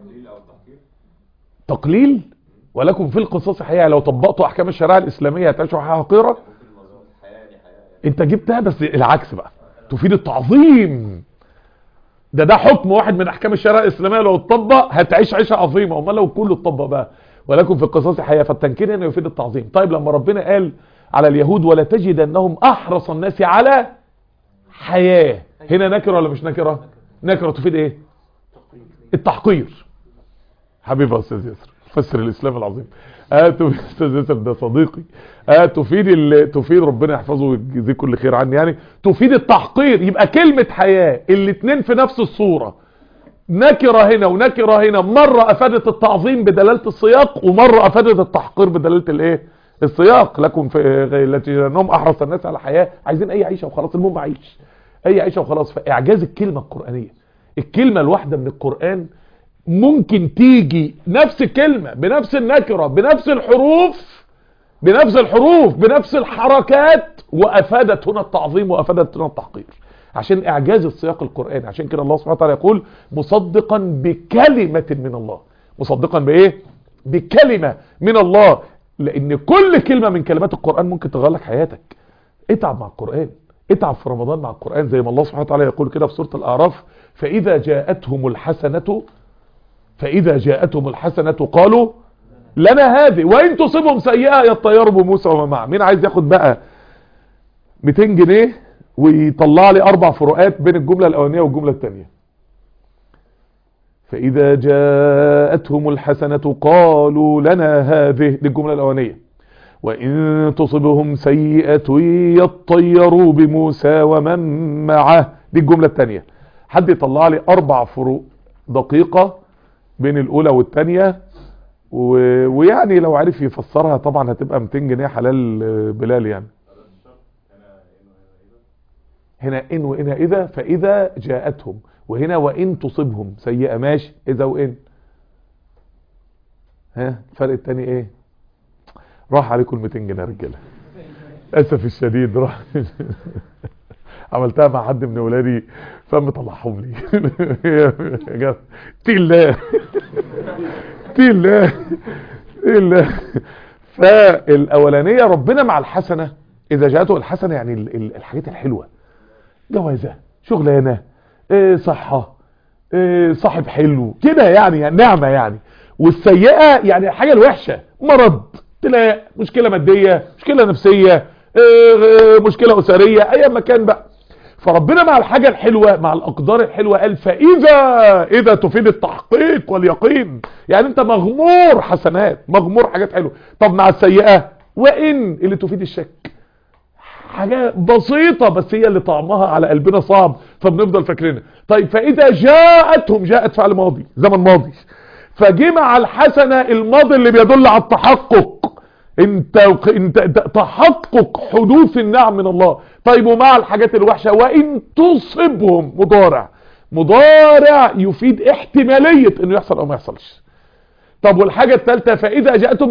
تقليل ولكم في القصاص حياة لو طبقتوا احكام الشريعه الاسلاميه هتعيشوا حياه حقيره انت جبتها بس العكس بقى تفيد التعظيم ده ده حكم واحد من احكام الشريعه الاسلاميه لو اتطبق هتعيش عيشه عظيمه امال لو كله اتطبق بقى ولكم في القصاص حياه فالتنكير هنا يفيد التعظيم طيب لما ربنا قال على اليهود ولا تجد انهم احرص الناس على حياه هنا نكره ولا مش نكره نكره تفيد ايه التحقير حبيبي يا استاذ ياسر فسر الاسلام العظيم اه تفيد استاذ ياسر ده صديقي اه تفيد ال... تفيد ربنا يحفظه ويجزيه كل خير عني يعني تفيد التحقير يبقى كلمة حياة الاثنين في نفس الصورة نكرة هنا ونكرة هنا مرة افادت التعظيم بدلالة السياق ومرة افادت التحقير بدلالة الايه السياق لكم في التي لانهم احرص الناس على حياة عايزين اي عيشة وخلاص المهم عيش اي عيشة وخلاص فاعجاز الكلمة القرآنية الكلمة الواحدة من القرآن ممكن تيجي نفس الكلمة بنفس النكرة بنفس الحروف بنفس الحروف بنفس الحركات وافادت هنا التعظيم وافادت هنا التحقير عشان اعجاز السياق القرآني عشان كده الله سبحانه وتعالى يقول مصدقا بكلمة من الله مصدقا بايه بكلمة من الله لان كل كلمة من كلمات القرآن ممكن تغير لك حياتك اتعب مع القرآن اتعب في رمضان مع القرآن زي ما الله سبحانه وتعالى يقول كده في سورة الاعراف فاذا جاءتهم الحسنة فاذا جاءتهم الحسنة قالوا لنا هذه وان تصيبهم سيئة يطيروا بموسى وما معه مين عايز ياخد بقى 200 جنيه ويطلع لي اربع فروقات بين الجملة الاولانية والجملة الثانية فاذا جاءتهم الحسنة قالوا لنا هذه دي الجملة الاولانية وان تصبهم سيئة يطيروا بموسى ومن معه دي الجملة التانية حد يطلع لي اربع فروق دقيقة بين الاولى والتانية و... ويعني لو عرف يفسرها طبعا هتبقى 200 جنيه حلال آه، بلال يعني هنا ان وإن اذا فاذا جاءتهم وهنا وان تصبهم سيئة ماشي اذا وان ها الفرق التاني ايه راح عليكم 200 جنيه يا رجاله اسف الشديد راح عملتها مع حد من ولادي فقام طلعهم لي يا جماعة، اتقي الله اتقي الله اتقي الله فالاولانيه ربنا مع الحسنه اذا جاءته الحسنه يعني ال- ال- الحاجات الحلوه جوازه شغلانه إيه صحه إيه صاحب حلو كده يعني, يعني نعمه يعني والسيئه يعني الحاجه الوحشه مرض تلاقي مشكله ماديه مشكله نفسيه إيه إيه مشكله اسريه اي مكان بقى فربنا مع الحاجة الحلوة مع الأقدار الحلوة قال فإذا إذا تفيد التحقيق واليقين يعني أنت مغمور حسنات مغمور حاجات حلوة طب مع السيئة وإن اللي تفيد الشك حاجة بسيطة بس هي اللي طعمها على قلبنا صعب فبنفضل فاكرينها طيب فإذا جاءتهم جاءت فعل ماضي زمن ماضي فجي مع الحسنة الماضي اللي بيدل على التحقق انت, انت انت تحقق حدوث النعم من الله طيب ومع الحاجات الوحشة وان تصبهم مضارع مضارع يفيد احتمالية انه يحصل او ما يحصلش طب والحاجة الثالثة فاذا جاءتم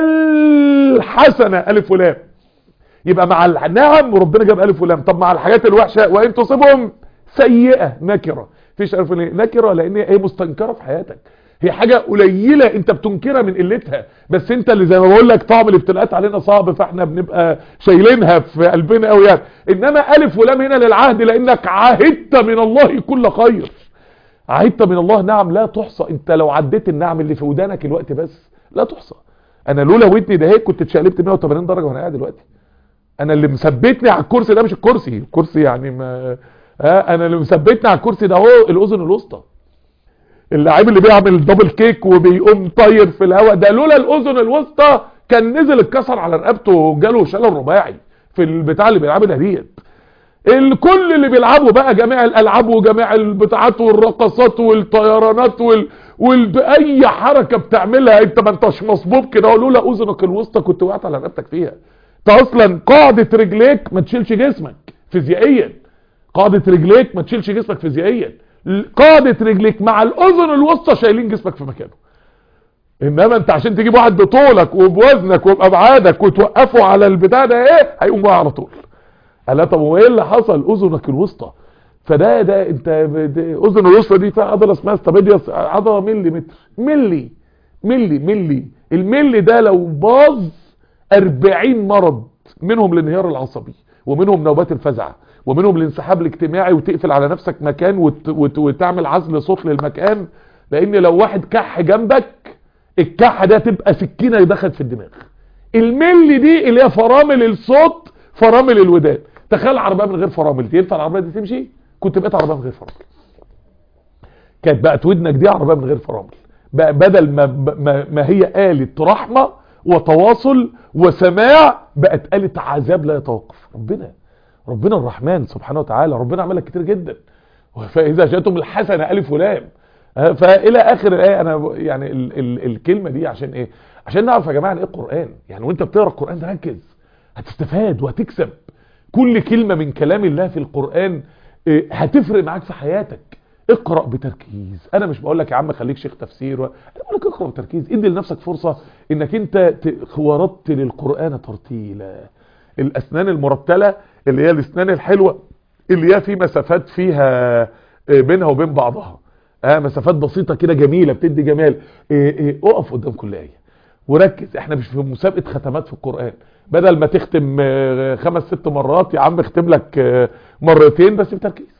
الحسنة الف ولام يبقى مع النعم وربنا جاب الف ولام طب مع الحاجات الوحشة وان تصبهم سيئة نكرة فيش عارف ليه نكرة لان هي مستنكرة في حياتك هي حاجة قليلة انت بتنكرها من قلتها بس انت اللي زي ما بقول لك طعم الابتلاءات علينا صعب فاحنا بنبقى شايلينها في قلبنا قوي يعني انما الف ولام هنا للعهد لانك عهدت من الله كل خير عهدت من الله نعم لا تحصى انت لو عديت النعم اللي في ودانك الوقت بس لا تحصى انا لولا ودني ده هيك كنت اتشقلبت 180 درجة وانا قاعد دلوقتي انا اللي مثبتني على الكرسي ده مش الكرسي الكرسي يعني ما ها انا اللي مثبتني على الكرسي ده هو الاذن الوسطى اللاعب اللي بيعمل دبل كيك وبيقوم طاير في الهواء ده لولا الاذن الوسطى كان نزل اتكسر على رقبته وجاله شلل رباعي في البتاع اللي بيلعبها ديت الكل اللي بيلعبوا بقى جميع الالعاب وجميع البتاعات والرقصات والطيرانات وال... وال... اي حركه بتعملها انت ما انتش مصبوب كده لولا اذنك الوسطى كنت وقعت على رقبتك فيها انت اصلا قاعده رجليك ما تشيلش جسمك فيزيائيا قاعده رجليك ما تشيلش جسمك فيزيائيا قاعده رجليك مع الاذن الوسطى شايلين جسمك في مكانه انما انت عشان تجيب واحد بطولك وبوزنك وبابعادك وتوقفه على البتاع ده ايه هيقوم واقع على طول قال طب هو ايه اللي حصل اذنك الوسطى فده ده انت اذن الوسطى دي فيها عضله اسمها ستابيديوس عضله ملي متر ملي ملي ملي الملي ده لو باظ 40 مرض منهم الانهيار العصبي ومنهم نوبات الفزع ومنهم الانسحاب الاجتماعي وتقفل على نفسك مكان وت... وت... وتعمل عزل صوت للمكان لان لو واحد كح جنبك الكح ده تبقى سكينه دخلت في الدماغ الملي دي اللي هي فرامل الصوت فرامل الودان تخيل عربيه من غير فرامل ينفع العربيه دي تمشي كنت بقيت عربيه من غير فرامل كانت بقت ودنك دي عربيه من غير فرامل بقى بدل ما, ما, ما هي آلة رحمة وتواصل وسماع بقت آلة عذاب لا يتوقف ربنا ربنا الرحمن سبحانه وتعالى ربنا عملها كتير جدا فإذا جاءتم الحسنة ألف ولام فإلى آخر الآية أنا يعني ال ال الكلمة دي عشان إيه عشان نعرف يا جماعة إيه القرآن يعني وانت بتقرأ القرآن ركز هتستفاد وهتكسب كل كلمة من كلام الله في القرآن هتفرق معاك في حياتك اقرأ بتركيز انا مش بقول لك يا عم خليك شيخ تفسير و... انا بقول لك اقرأ بتركيز ادي لنفسك فرصة انك انت ت... ورتل القرآن ترتيلا الاسنان المرتلة اللي هي الاسنان الحلوة اللي هي في مسافات فيها بينها وبين بعضها اه مسافات بسيطة كده جميلة بتدي جمال ايه ايه اقف قدام كل آية وركز احنا مش في مسابقة ختمات في القرآن بدل ما تختم خمس ست مرات يا عم اختم لك مرتين بس بتركيز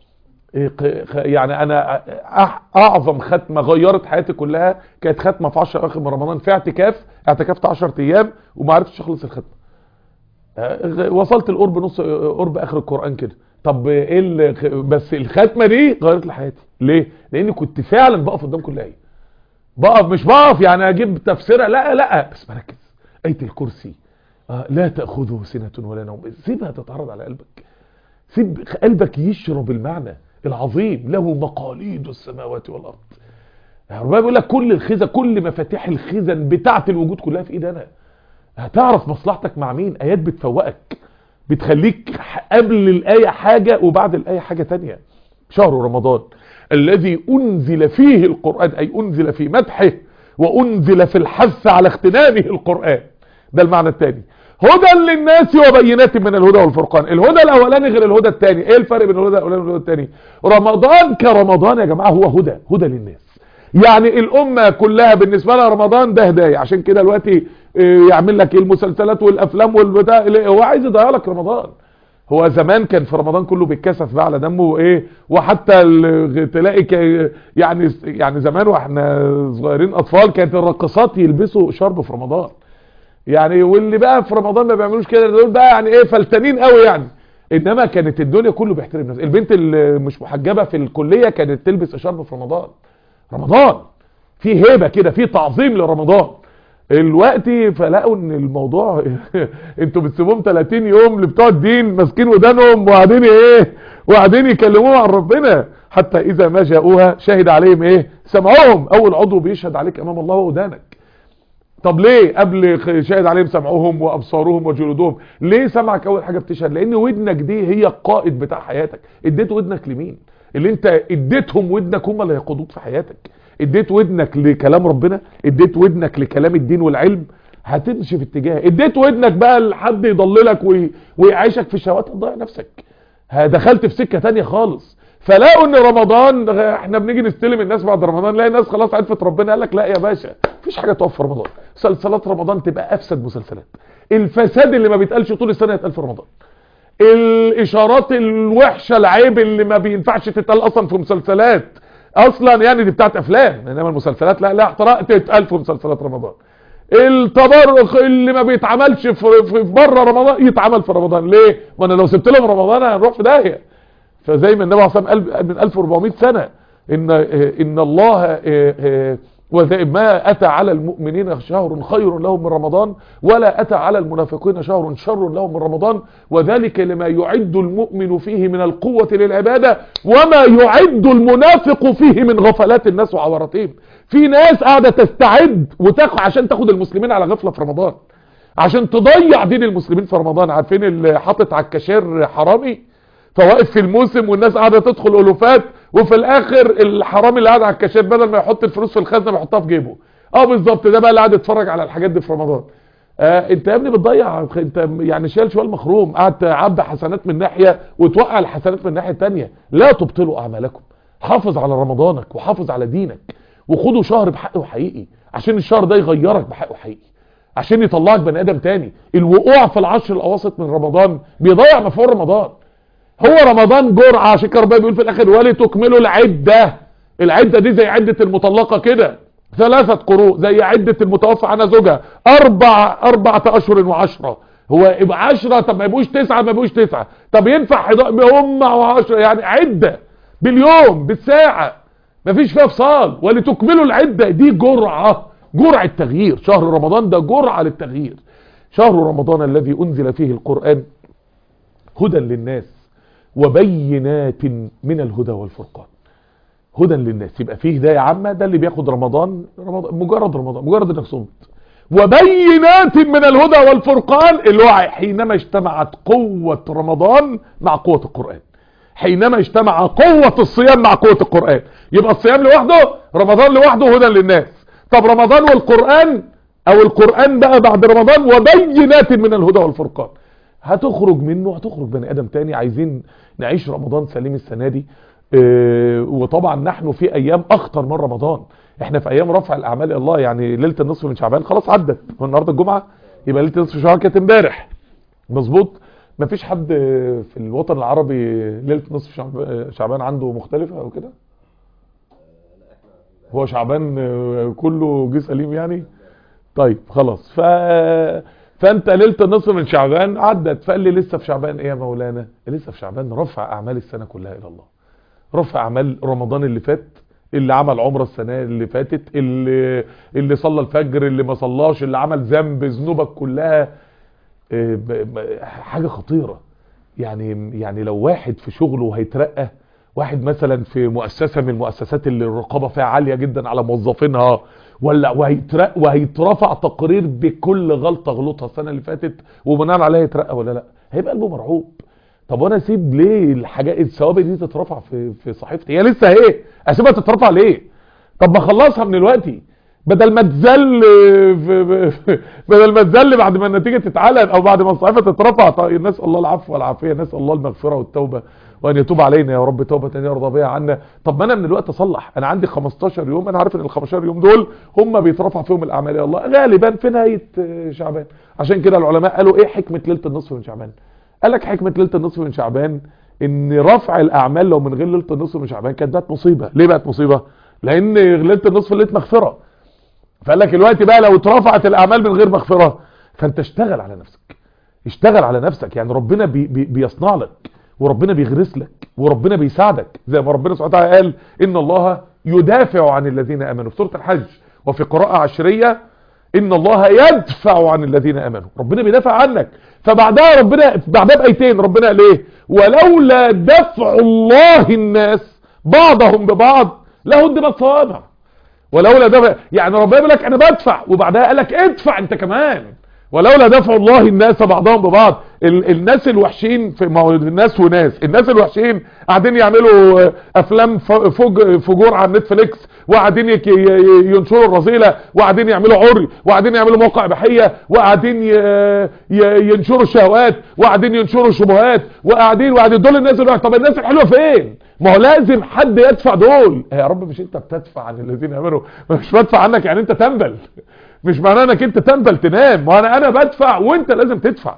يعني انا اعظم ختمه غيرت حياتي كلها كانت ختمه في 10 اخر من رمضان في اعتكاف اعتكفت 10 ايام وما عرفتش اخلص الختمه وصلت القرب نص قرب اخر القران كده طب ايه بس الختمه دي غيرت لي حياتي ليه لاني كنت فعلا بقف قدام كل ايه بقف مش بقف يعني اجيب تفسيرها لا لا بس بركز ايه الكرسي لا تاخذه سنه ولا نوم سيبها تتعرض على قلبك سيب قلبك يشرب المعنى العظيم له مقاليد السماوات والارض ربنا بيقول لك كل الخزن كل مفاتيح الخزن بتاعه الوجود كلها في ايدنا هتعرف مصلحتك مع مين ايات بتفوقك بتخليك قبل الايه حاجه وبعد الايه حاجه تانية شهر رمضان الذي انزل فيه القران اي انزل في مدحه وانزل في الحث على اغتنامه القران ده المعنى الثاني هدى للناس وبينات من الهدى والفرقان الهدى الاولاني غير الهدى الثاني ايه الفرق بين الهدى الاولاني والهدى الثاني رمضان كرمضان يا جماعه هو هدى هدى للناس يعني الامه كلها بالنسبه لها رمضان ده هدايه عشان كده دلوقتي يعمل لك المسلسلات والافلام والبتاع هو عايز يضيع لك رمضان هو زمان كان في رمضان كله بيتكسف بقى على دمه وايه وحتى تلاقي يعني يعني زمان واحنا صغيرين اطفال كانت الرقصات يلبسوا شرب في رمضان يعني واللي بقى في رمضان ما بيعملوش كده دول بقى يعني ايه فلتانين قوي يعني انما كانت الدنيا كله بيحترم نفسه البنت اللي مش محجبه في الكليه كانت تلبس اشارب في رمضان رمضان في هيبه كده في تعظيم لرمضان الوقت فلقوا ان الموضوع انتوا بتسيبوهم 30 يوم اللي بتوع الدين ماسكين ودانهم وقاعدين ايه وقاعدين يكلموها عن ربنا حتى اذا ما جاءوها شهد عليهم ايه سمعهم اول عضو بيشهد عليك امام الله ودانك طب ليه قبل شاهد عليهم سمعهم وابصارهم وجلودهم ليه سمعك اول حاجه بتشهد لان ودنك دي هي القائد بتاع حياتك اديت ودنك لمين اللي انت اديتهم ودنك هم اللي هيقودوك في حياتك اديت ودنك لكلام ربنا اديت ودنك لكلام الدين والعلم هتمشي في اتجاه اديت ودنك بقى لحد يضللك وي... ويعيشك في الشهوات هتضيع نفسك دخلت في سكه تانية خالص فلاقوا ان رمضان احنا بنيجي نستلم الناس بعد رمضان نلاقي الناس خلاص عرفت ربنا قال لك لا يا باشا مفيش حاجه تقف في رمضان مسلسلات رمضان تبقى افسد مسلسلات الفساد اللي ما بيتقالش طول السنه يتقال في رمضان الاشارات الوحشه العيب اللي ما بينفعش تتقال اصلا في مسلسلات اصلا يعني دي بتاعت افلام انما المسلسلات لا لا احتراق تتقال في مسلسلات رمضان التبرخ اللي ما بيتعملش في, في بره رمضان يتعمل في رمضان ليه ما انا لو سبت لهم رمضان هنروح في داهيه فزي ما النبي عليه الصلاه من 1400 سنه ان ان الله وما اتى على المؤمنين شهر خير لهم من رمضان ولا اتى على المنافقين شهر شر لهم من رمضان وذلك لما يعد المؤمن فيه من القوه للعباده وما يعد المنافق فيه من غفلات الناس وعوراتهم في ناس قاعده تستعد وتاخد عشان تاخد المسلمين على غفله في رمضان عشان تضيع دين المسلمين في رمضان عارفين اللي حاطط على الكاشير حرامي فواقف في الموسم والناس قاعده تدخل الوفات وفي الاخر الحرامي اللي قاعد على الكاشير بدل ما يحط الفلوس في الخزنه بيحطها في جيبه اه بالظبط ده بقى اللي قاعد يتفرج على الحاجات دي في رمضان آه انت يا ابني بتضيع انت يعني شايل شوال مخروم قاعد تعبي حسنات من ناحيه وتوقع الحسنات من الناحيه الثانيه لا تبطلوا اعمالكم حافظ على رمضانك وحافظ على دينك وخدوا شهر بحقه حقيقي عشان الشهر ده يغيرك بحقه حقيقي عشان يطلعك بني ادم تاني الوقوع في العشر الاواسط من رمضان بيضيع مفعول رمضان هو رمضان جرعة عشان كده ربنا بيقول في الاخر ولتكملوا العدة العدة دي زي عدة المطلقة كده ثلاثة قروء زي عدة المتوفى عنها زوجها اربع اربعة اشهر وعشرة هو يبقى عشرة طب ما يبقوش تسعة ما يبقوش تسعة طب ينفع هم وعشرة يعني عدة باليوم بالساعة مفيش فيها فصال ولتكملوا العدة دي جرعة جرعة تغيير شهر رمضان ده جرعة للتغيير شهر رمضان الذي انزل فيه القرآن هدى للناس وبينات من الهدى والفرقان هدى للناس يبقى فيه هدايه عامه ده اللي بياخد رمضان, رمضان مجرد رمضان مجرد انك صمت وبينات من الهدى والفرقان اللي هو حينما اجتمعت قوه رمضان مع قوه القران حينما اجتمع قوه الصيام مع قوه القران يبقى الصيام لوحده رمضان لوحده هدى للناس طب رمضان والقران او القران بقى بعد رمضان وبينات من الهدى والفرقان هتخرج منه هتخرج بني ادم تاني عايزين نعيش رمضان سليم السنة دي اه وطبعا نحن في ايام اخطر من رمضان احنا في ايام رفع الاعمال الى الله يعني ليله النصف من شعبان خلاص عدت النهارده الجمعه يبقى ليله النصف شعبان كانت امبارح مظبوط مفيش حد في الوطن العربي ليله نصف شعبان عنده مختلفه او كده هو شعبان كله جه سليم يعني طيب خلاص ف فانت ليله النصف من شعبان عدت فقال لي لسه في شعبان ايه يا مولانا لسه في شعبان رفع اعمال السنه كلها الى الله رفع اعمال رمضان اللي فات اللي عمل عمره السنه اللي فاتت اللي اللي صلى الفجر اللي ما صلاش اللي عمل ذنب ذنوبك كلها حاجه خطيره يعني يعني لو واحد في شغله هيترقى واحد مثلا في مؤسسة من المؤسسات اللي الرقابة فيها عالية جدا على موظفينها ولا وهيترقى وهيترفع تقرير بكل غلطة غلطها السنة اللي فاتت وبناء عليها يترقى ولا لا هيبقى قلبه مرعوب طب وانا اسيب ليه الحاجات الثوابت دي تترفع في في صحيفتي هي لسه اهي اسيبها تترفع ليه طب ما اخلصها من دلوقتي بدل ما تزل في- في- بدل ما تزل بعد ما النتيجه تتعلن او بعد ما الصحيفه تترفع طيب نسال الله العفو والعافيه نسال الله المغفره والتوبه وان يتوب علينا يا رب توبه يرضى بها عنا طب ما انا من الوقت اصلح انا عندي 15 يوم انا عارف ان ال 15 يوم دول هم بيترفع فيهم الاعمال الى الله غالبا في نهايه آه، شعبان عشان كده العلماء قالوا ايه حكمه ليله النصف من شعبان قال لك حكمه ليله النصف من شعبان ان رفع الاعمال لو من غير ليله النصف من شعبان كانت بقت مصيبه ليه بقت مصيبه لان ليله النصف ليله مغفره فقال لك الوقت بقى لو اترفعت الاعمال من غير مغفره فانت اشتغل على نفسك اشتغل على نفسك يعني ربنا بي بي بيصنع لك وربنا بيغرس لك وربنا بيساعدك زي ما ربنا سبحانه وتعالى قال ان الله يدافع عن الذين امنوا في سوره الحج وفي قراءه عشريه ان الله يدفع عن الذين امنوا ربنا بيدافع عنك فبعدها ربنا بعدها بايتين ربنا قال ايه ولولا دفع الله الناس بعضهم ببعض لهدمت صوامع ولولا دفع يعني ربنا بيقول لك انا بدفع وبعدها قال لك ادفع انت كمان ولولا دفع الله الناس بعضهم ببعض ال الناس الوحشين في ما هو الناس وناس الناس الوحشين قاعدين يعملوا آه، افلام ف- فج فجور على نتفليكس وقاعدين يك- ي- ي- ينشروا الرذيله وقاعدين يعملوا عري وقاعدين يعملوا موقع اباحيه وقاعدين ي- ي- ينشروا الشهوات وقاعدين ينشروا الشبهات وقاعدين وقاعدين دول الناس اللي طب الناس الحلوه فين ما هو لازم حد يدفع دول يا رب مش انت بتدفع عن الذين امنوا مش بدفع عنك يعني انت تنبل مش معناه انك انت تنبل تنام وانا انا بدفع وانت لازم تدفع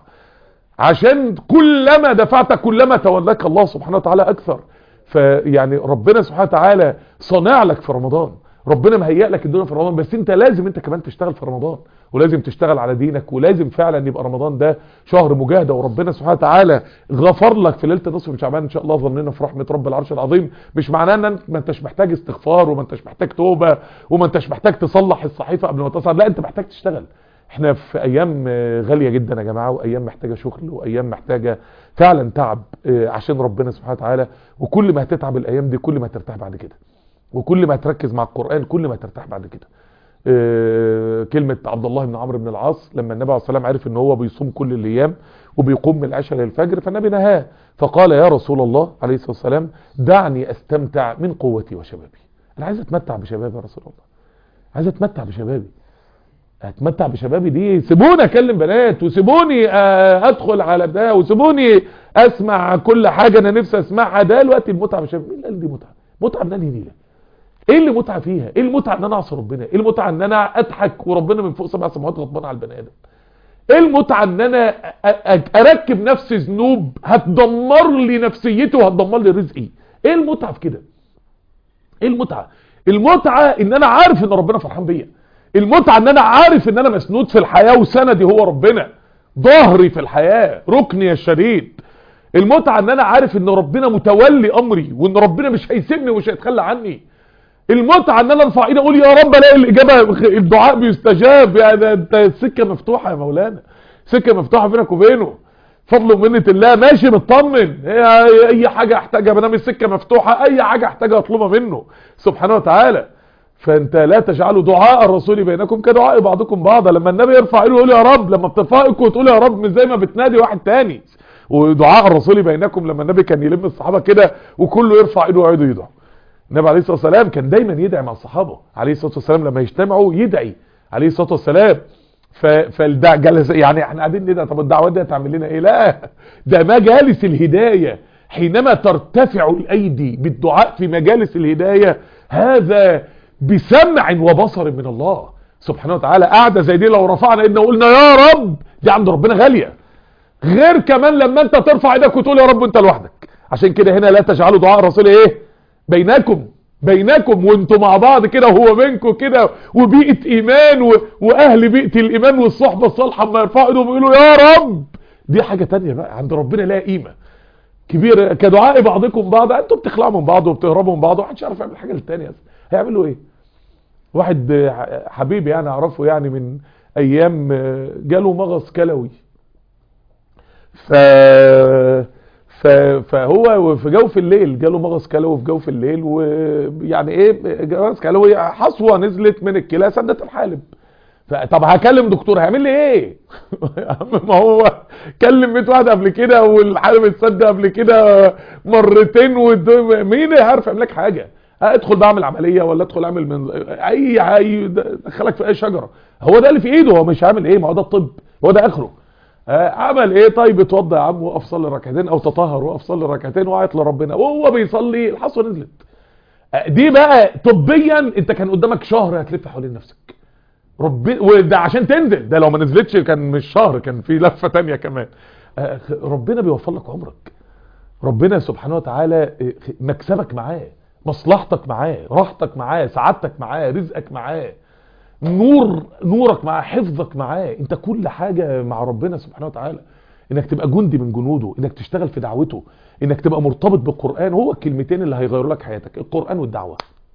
عشان كلما دفعت كلما تولاك الله سبحانه وتعالى اكثر فيعني ربنا سبحانه وتعالى صانع لك في رمضان ربنا مهيئ لك الدنيا في رمضان بس انت لازم انت كمان تشتغل في رمضان ولازم تشتغل على دينك ولازم فعلا يبقى رمضان ده شهر مجاهده وربنا سبحانه وتعالى غفر لك في ليله النصف من شعبان ان شاء الله ظننا في رحمه رب العرش العظيم مش معناه ان انت ما انتش محتاج استغفار وما انتش محتاج توبه وما انتش محتاج تصلح الصحيفه قبل ما تصعد لا انت محتاج تشتغل احنا في ايام آه، غاليه جدا يا جماعه وايام محتاجه شغل وايام محتاجه فعلا تعب آه، عشان ربنا سبحانه وتعالى وكل ما هتتعب الايام دي كل ما هترتاح بعد كده وكل ما تركز مع القرآن كل ما ترتاح بعد كده آه، كلمة عبد الله بن عمرو بن العاص لما النبي عليه الصلاة والسلام عرف ان هو بيصوم كل الايام وبيقوم من العشاء للفجر فالنبي نهاه فقال يا رسول الله عليه الصلاة والسلام دعني استمتع من قوتي وشبابي انا عايز اتمتع بشبابي يا رسول الله عايز اتمتع بشبابي اتمتع بشبابي دي سيبوني اكلم بنات وسيبوني آه، ادخل على ده وسيبوني اسمع كل حاجة انا نفسي اسمعها ده الوقت المتعة بشبابي مين اللي قال دي متعة متعة من انهي نيلة ايه اللي متعة فيها ايه المتعة ان انا اعصي ربنا ايه المتعة ان انا اضحك وربنا من فوق سبع سماوات غضبان على البني ادم ايه المتعة ان انا أ- أ- اركب نفسي ذنوب هتدمر لي نفسيتي وهتدمر لي رزقي ايه المتعة في كده ايه المتعة المتعة ان انا عارف ان ربنا فرحان بيا المتعة ان انا عارف ان انا مسنود في الحياة وسندي هو ربنا ظهري في الحياة ركني الشديد المتعة ان انا عارف ان ربنا متولي امري وان ربنا مش هيسيبني ومش هيتخلى عني المتعة ان انا ارفع ايدي اقول يا رب الاقي الاجابة الدعاء بيستجاب يا ده انت السكة مفتوحة يا مولانا سكة مفتوحة بينك وبينه فضل ومنة الله ماشي مطمن هي- اي حاجة احتاجها بنام السكة مفتوحة اي حاجة احتاجها اطلبها منه سبحانه وتعالى فانت لا تجعلوا دعاء الرسول بينكم كدعاء بعضكم بعضا لما النبي يرفع ايده يقول يا رب لما بترفع ايدك وتقول يا رب مش زي ما بتنادي واحد تاني ودعاء الرسول بينكم لما النبي كان يلم الصحابة كده وكله يرفع ايده ويقعدوا يدعوا النبي عليه الصلاة والسلام كان دايما يدعي مع الصحابة عليه الصلاة والسلام لما يجتمعوا يدعي عليه الصلاة والسلام ف... فالدع جلس يعني احنا قاعدين ندعي طب الدعوات دي هتعمل لنا ايه لا ده مجالس الهداية حينما ترتفع الايدي بالدعاء في مجالس الهداية هذا بسمع وبصر من الله سبحانه وتعالى قاعدة زي دي لو رفعنا ايدنا وقلنا يا رب دي عند ربنا غالية غير كمان لما انت ترفع ايدك وتقول يا رب انت لوحدك عشان كده هنا لا تجعلوا دعاء الرسول ايه بينكم بينكم وانتوا مع بعض كده وهو بينكم كده وبيئة ايمان و... واهل بيئة الايمان والصحبة الصالحة اما يرفعوا ايدهم ويقولوا يا رب دي حاجة تانية بقى عند ربنا لها قيمة كبيرة كدعاء بعضكم بعض انتوا بتخلعوا من بعض وبتهربوا من بعض ومحدش يعرف يعمل حاجة للتانية هيعملوا ايه واحد آه، حبيبي يعني اعرفه يعني من ايام آه، جاله مغص كلوي ف ف- فهو في جوف الليل جاله مغص كلوي في جوف الليل ويعني ايه مغص كلوي حصوه نزلت من الكلى سدت الحالب طب هكلم دكتور هيعمل لي ايه يا عم ما هو كلم 100 واحد قبل كده والحالب اتسد قبل كده مرتين والد- مين عارف يعمل لك حاجه ادخل بعمل عمليه ولا ادخل اعمل من اي اي دخلك في اي شجره هو ده اللي في ايده هو مش عامل ايه ما هو ده الطب هو ده اخره آه، عمل ايه طيب اتوضى يا عم وقف صلي ركعتين او تطهر وقف صلي ركعتين وعيط لربنا وهو بيصلي الحصوه نزلت آه، دي بقى طبيا انت كان قدامك شهر هتلف حوالين نفسك ربنا وده عشان تنزل ده لو ما نزلتش كان مش شهر كان في لفه تانية كمان آه، ربنا بيوفر لك عمرك ربنا سبحانه وتعالى آه، مكسبك معاه مصلحتك معاه راحتك معاه سعادتك معاه رزقك معاه نور نورك معاه حفظك معاه انت كل حاجة مع ربنا سبحانه وتعالى انك تبقى جندي من جنوده انك تشتغل في دعوته انك تبقى مرتبط بالقرآن هو الكلمتين اللي هيغيروا لك حياتك القرآن والدعوة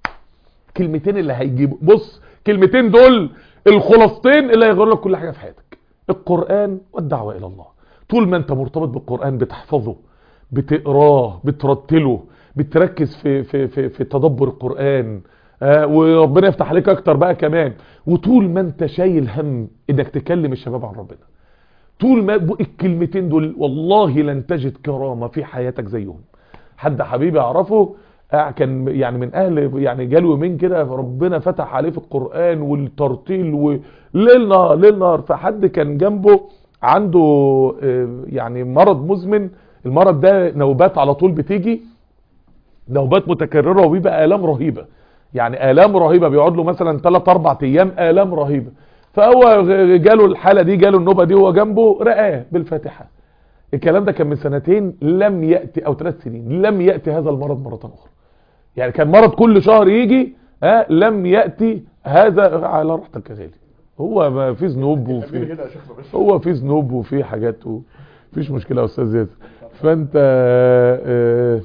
كلمتين اللي هيجيبوا بص كلمتين دول الخلاصتين اللي هيغيروا لك كل حاجة في حياتك القرآن والدعوة الى الله طول ما انت مرتبط بالقرآن بتحفظه بتقراه بترتله بتركز في في في, في تدبر القرآن آه وربنا يفتح عليك اكتر بقى كمان وطول ما انت شايل هم انك تكلم الشباب عن ربنا طول ما ب- الكلمتين دول والله لن تجد كرامة في حياتك زيهم حد حبيبي اعرفه آه، كان يعني من اهل يعني جاله يومين كده ربنا فتح عليه في القرآن والترتيل وليل نهار ليل نهار فحد كان جنبه عنده آه، يعني مرض مزمن المرض ده نوبات على طول بتيجي نوبات متكررة وبيبقى آلام رهيبة يعني آلام رهيبة بيقعد له مثلا 3 4 ايام آلام رهيبة فهو غ- جاله الحالة دي جاله النوبة دي وهو جنبه رآه بالفاتحة الكلام ده كان من سنتين لم يأتي او ثلاث سنين لم يأتي هذا المرض مرة اخرى يعني كان مرض كل شهر يجي ها لم يأتي هذا على راحتك يا غالي هو ما في ذنوب وفي كده يا شيخنا بس هو في ذنوب وفي حاجات ومفيش مشكلة يا استاذ ياسر فانت آه،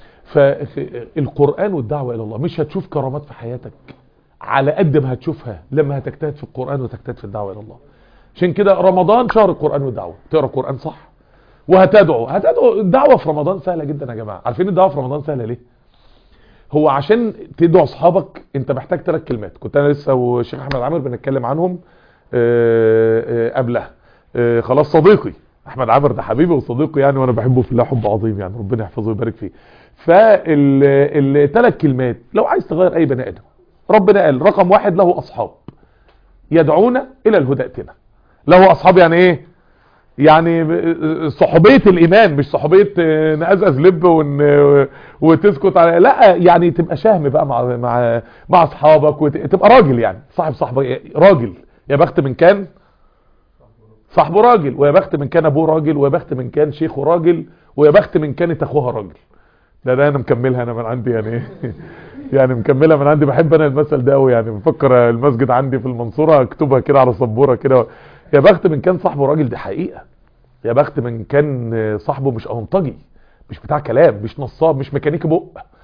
فالقرآن والدعوة الى الله مش هتشوف كرامات في حياتك على قد ما هتشوفها لما هتجتهد في القرآن وتجتهد في الدعوة الى الله عشان كده رمضان شهر القرآن والدعوة تقرا القرآن صح وهتدعو هتدعو الدعوة في رمضان سهلة جدا يا جماعة عارفين الدعوة في رمضان سهلة ليه هو عشان تدعو اصحابك انت محتاج ثلاث كلمات كنت انا لسه والشيخ احمد عامر بنتكلم عنهم آه، آه، قبلها آه، خلاص صديقي احمد عامر ده حبيبي وصديقي يعني وانا بحبه في الله حب عظيم يعني ربنا يحفظه ويبارك فيه فالثلاث كلمات لو عايز تغير اي بني ادم ربنا قال رقم واحد له اصحاب يدعون الى الهدى ائتنا له اصحاب يعني ايه يعني صحوبية الايمان مش صحوبية آه، نقزقز لب ون... وتسكت على لا يعني تبقى شهم بقى مع مع مع اصحابك وتبقى راجل يعني صاحب صاحبك راجل يا بخت من كان صاحبه راجل ويا بخت من كان ابوه راجل ويا بخت من كان شيخه راجل ويا بخت من كانت اخوها راجل ده ده انا مكملها انا من عندي يعني يعني مكملها من عندي بحب انا المثل ده قوي يعني بفكر المسجد عندي في المنصوره اكتبها كده على سبوره كده يا بخت من كان صاحبه راجل دي حقيقه يا بخت من كان صاحبه مش اونطجي مش بتاع كلام مش نصاب مش ميكانيكي بق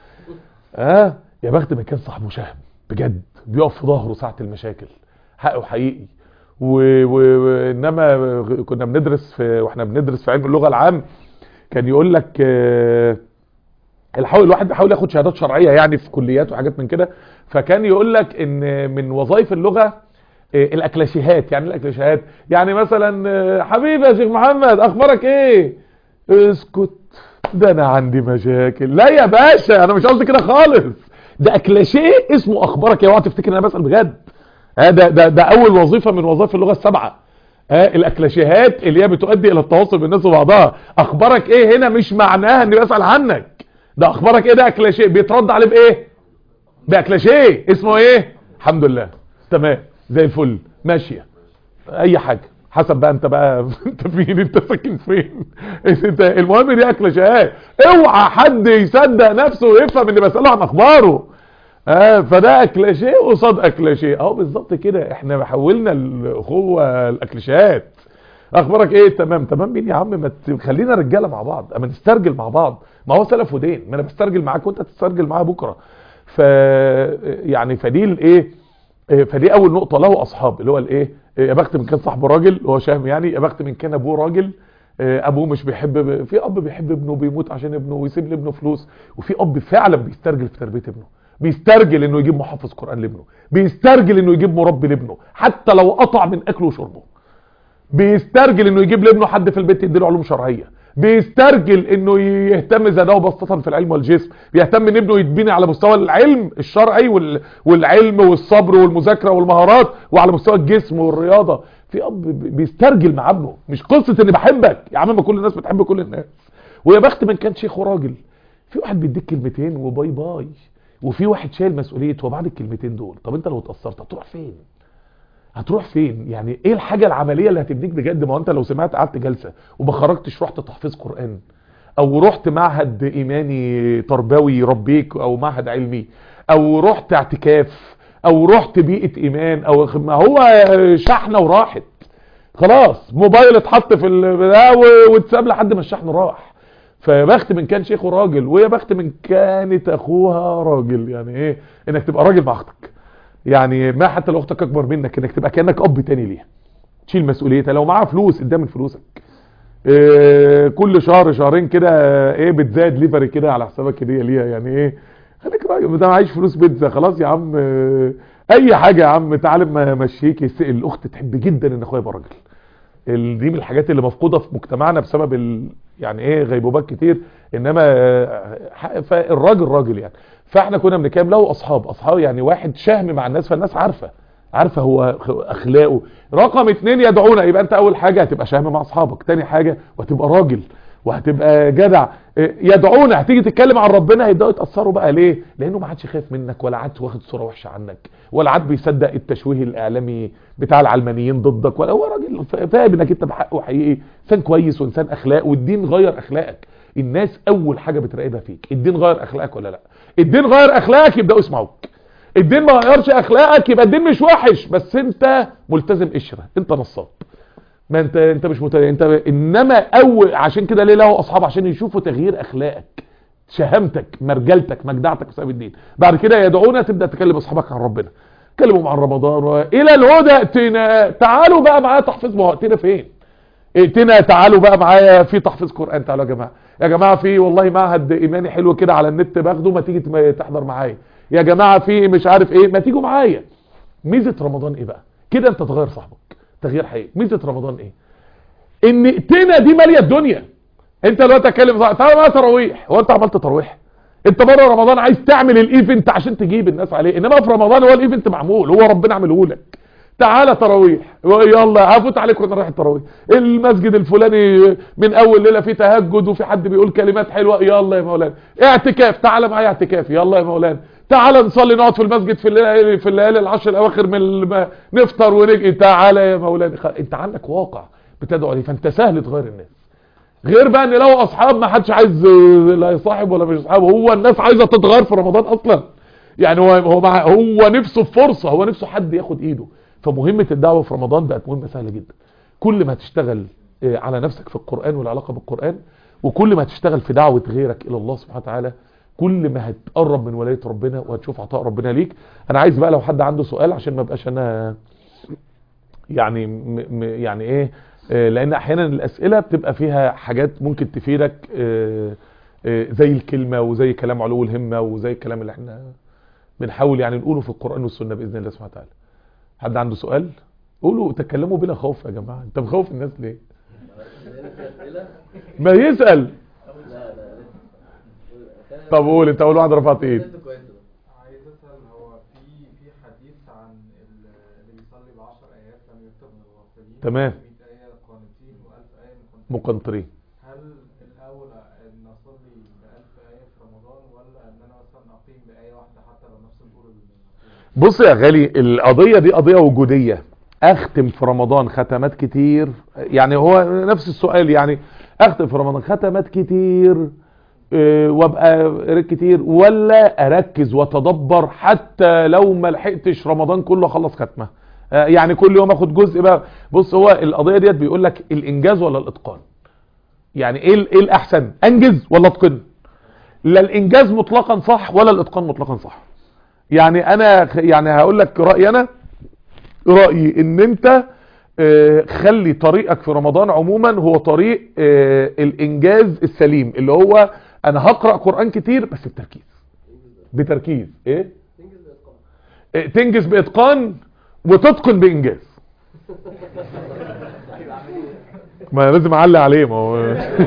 اه يا بخت من كان صاحبه شهم بجد بيقف في ظهره ساعه المشاكل حقه حقيقي و- و- وانما كنا بندرس في واحنا بندرس في علم اللغه العام كان يقول لك آه، الحاول الواحد بيحاول ياخد شهادات شرعيه يعني في كليات وحاجات من كده فكان يقول لك ان من وظائف اللغه آه، الاكلاشيهات يعني إيه الاكلاشيهات يعني مثلا آه، حبيبي يا شيخ محمد اخبارك ايه اسكت ده انا عندي مشاكل لا يا باشا انا مش قصدي كده خالص ده اكلاشيه اسمه اخبارك يا اوعى تفتكر ان انا بسال بجد ها ده ده ده اول وظيفه من وظائف اللغه السبعه ها الاكلاشيهات اللي هي بتؤدي الى التواصل بالناس وبعضها اخبارك ايه هنا مش معناها اني بسال عنك ده اخبارك ايه ده اكلاشيه بيترد عليه بايه باكلاشيه اسمه ايه الحمد لله تمام زي الفل ماشيه اي حاجه حسب بقى انت بقى انت فين انت ساكن فين انت المهم دي اكلاشيهات اوعى حد يصدق نفسه ويفهم اني بساله عن اخباره اه فده اكلاشيه قصاد اكلاشيه اهو بالظبط كده احنا حولنا الاخوه الاكلاشيهات اخبارك ايه تمام تمام مين يا عم ما ت- خلينا رجاله مع بعض اما نسترجل مع بعض ما هو سلف ودين ما انا بسترجل معاك وانت تسترجل معايا بكره ف يعني فدي الايه إيه، فدي اول نقطه له اصحاب اللي هو الايه إيه، يا بخت من كان صاحبه راجل هو شهم يعني يا بخت من كان ابوه راجل آه، ابوه مش بيحب في اب بيحب ابنه بيموت عشان ابنه ويسيب لابنه فلوس وفي اب فعلا بيسترجل في تربيه ابنه بيسترجل انه يجيب محفظ قران لابنه بيسترجل انه يجيب مربي لابنه حتى لو قطع من اكله وشربه بيسترجل انه يجيب لابنه حد في البيت يديله علوم شرعيه بيسترجل انه يهتم زاده وبسطه في العلم والجسم بيهتم ان ابنه يتبني على مستوى العلم الشرعي وال... والعلم والصبر والمذاكره والمهارات وعلى مستوى الجسم والرياضه في اب بيسترجل مع ابنه مش قصه اني بحبك يا عم ما كل الناس بتحب كل الناس ويا بخت من كان شيخ وراجل في واحد بيديك كلمتين وباي باي وفي واحد شايل مسؤوليه وبعد الكلمتين دول طب انت لو اتاثرت هتروح فين هتروح فين يعني ايه الحاجة العملية اللي هتبنيك بجد ما هو انت لو سمعت قعدت جلسة وما خرجتش رحت تحفيظ قرآن او رحت معهد ايماني تربوي يربيك او معهد علمي او رحت اعتكاف او رحت بيئة ايمان او ما هو شحنة وراحت خلاص موبايل اتحط في ال- ده و- واتساب لحد ما الشحن راح فيا بخت من كان شيخه راجل ويا بخت من كانت اخوها راجل يعني ايه انك تبقى راجل مع اختك يعني ما حتى لو اختك اكبر منك انك تبقى كانك اب تاني ليها تشيل مسؤوليتها لو معاها فلوس اديها من فلوسك إيه كل شهر شهرين كده ايه بتزاد ليفري كده على حسابك هديه ليها يعني ايه خليك راجل ده معيش فلوس بيتزا خلاص يا عم آه، اي حاجه يا عم تعالى ما امشيك الس- الاخت تحب جدا ان اخويا يبقى راجل ال- دي من الحاجات اللي مفقوده في مجتمعنا بسبب ال... يعني ايه غيبوبات كتير انما آه، ح- فالراجل راجل يعني فاحنا كنا بنتكلم له اصحاب اصحاب يعني واحد شهم مع الناس فالناس عارفه عارفه هو خ- اخلاقه رقم اتنين يدعونا يبقى انت اول حاجه هتبقى شهم مع اصحابك تاني حاجه وهتبقى راجل وهتبقى جدع إيه، يدعونا هتيجي تتكلم عن ربنا هيبداوا يتاثروا بقى ليه لانه ما عادش خايف منك ولا عاد واخد صوره وحشه عنك ولا عاد بيصدق التشويه الاعلامي بتاع العلمانيين ضدك ولا هو راجل ف- فاهم انك انت بحقه حقيقي انسان كويس وانسان اخلاق والدين غير اخلاقك الناس اول حاجه بتراقبها فيك الدين غير اخلاقك ولا لا الدين غير اخلاقك يبداوا يسمعوك الدين ما غيرش اخلاقك يبقى الدين مش وحش بس انت ملتزم قشره انت نصاب ما انت انت مش مت... انت انما اول عشان كده ليه له اصحاب عشان يشوفوا تغيير اخلاقك شهامتك مرجلتك مجدعتك بسبب الدين بعد كده يدعونا تبدا تكلم اصحابك عن ربنا كلمهم عن رمضان و... الى الهدى ائتنا تعالوا بقى معايا تحفيظ ما هو ائتنا فين ائتنا تعالوا بقى معايا في تحفيظ قران تعالوا يا جماعه يا جماعه في والله معهد ايماني حلو كده على النت باخده ما تيجي تم- تحضر معايا يا جماعه في مش عارف ايه ما تيجوا معايا ميزه رمضان ايه بقى كده انت تغير صاحبك تغيير حقيقي ميزه رمضان ايه ان ائتنا دي ماليه الدنيا انت دلوقتي اتكلم صح تعالى بقى تراويح هو انت عملت تراويح انت بره رمضان عايز تعمل الايفنت عشان تجيب الناس عليه انما في رمضان هو الايفنت معمول هو ربنا عامله لك تعالى تراويح يلا هفوت عليك وانا رايح التراويح المسجد الفلاني من اول ليله فيه تهجد وفي حد بيقول كلمات حلوه يلا يا مولانا اعتكاف تعالى معايا اعتكاف يلا يا مولانا تعالى نصلي نقعد في المسجد في الليالي في الليالي العشر الاواخر من الم... نفطر ونجي تعالى يا مولانا خ- انت عندك واقع بتدعو عليه فانت سهل تغير الناس غير بقى ان لو اصحاب ما حدش عايز آه، لا يصاحب ولا مش اصحاب هو الناس عايزه تتغير في رمضان اصلا يعني هو هو مع هو نفسه في فرصه هو نفسه حد ياخد ايده فمهمه الدعوه في رمضان بقت مهمه سهله جدا كل ما تشتغل آه، على نفسك في القران والعلاقه بالقران وكل ما تشتغل في دعوه غيرك الى الله سبحانه وتعالى كل ما هتقرب من ولايه ربنا وهتشوف عطاء ربنا ليك انا عايز بقى لو حد عنده سؤال عشان ما ابقاش انا يعني م م يعني ايه آه، لان احيانا الاسئله بتبقى فيها حاجات ممكن تفيدك آه، آه، زي الكلمه وزي كلام علو الهمه وزي الكلام اللي احنا بنحاول يعني نقوله في القران والسنه باذن الله سبحانه وتعالى حد عنده سؤال قولوا تكلموا بلا خوف يا جماعه انت مخوف الناس ليه ما يسال طب قول انت اول واحد رفعت ايد عايز اسال هو في في حديث عن ال- اللي بيصلي ب 10 ايات لم يكتب من الغافلين تمام. 100 ايه قانتين و1000 ايه مقنطين مقنطرين هل الاولى ان اصلي ب 1000 ايه في رمضان ولا ان انا مثلا اقيم بايه واحده حتى لو نفس الدور اللي بص يا غالي القضية دي قضية وجودية اختم في رمضان ختمات كتير يعني هو نفس السؤال يعني اختم في رمضان ختمات كتير آه، وابقى قريت كتير ولا اركز واتدبر حتى لو ما لحقتش رمضان كله اخلص ختمه آه، يعني كل يوم اخد جزء بقى بص هو القضيه ديت بيقول لك الانجاز ولا الاتقان يعني ايه ال- ايه الاحسن انجز ولا اتقن لا الانجاز مطلقا صح ولا الاتقان مطلقا صح يعني انا خ- يعني هقول لك رايي انا رايي ان انت آه، خلي طريقك في رمضان عموما هو طريق آه، الانجاز السليم اللي هو انا هقرأ قرآن كتير بس بتركيز بتركيز ايه آه، تنجز باتقان وتتقن بانجاز ما لازم اعلق عليه ما هو والله يا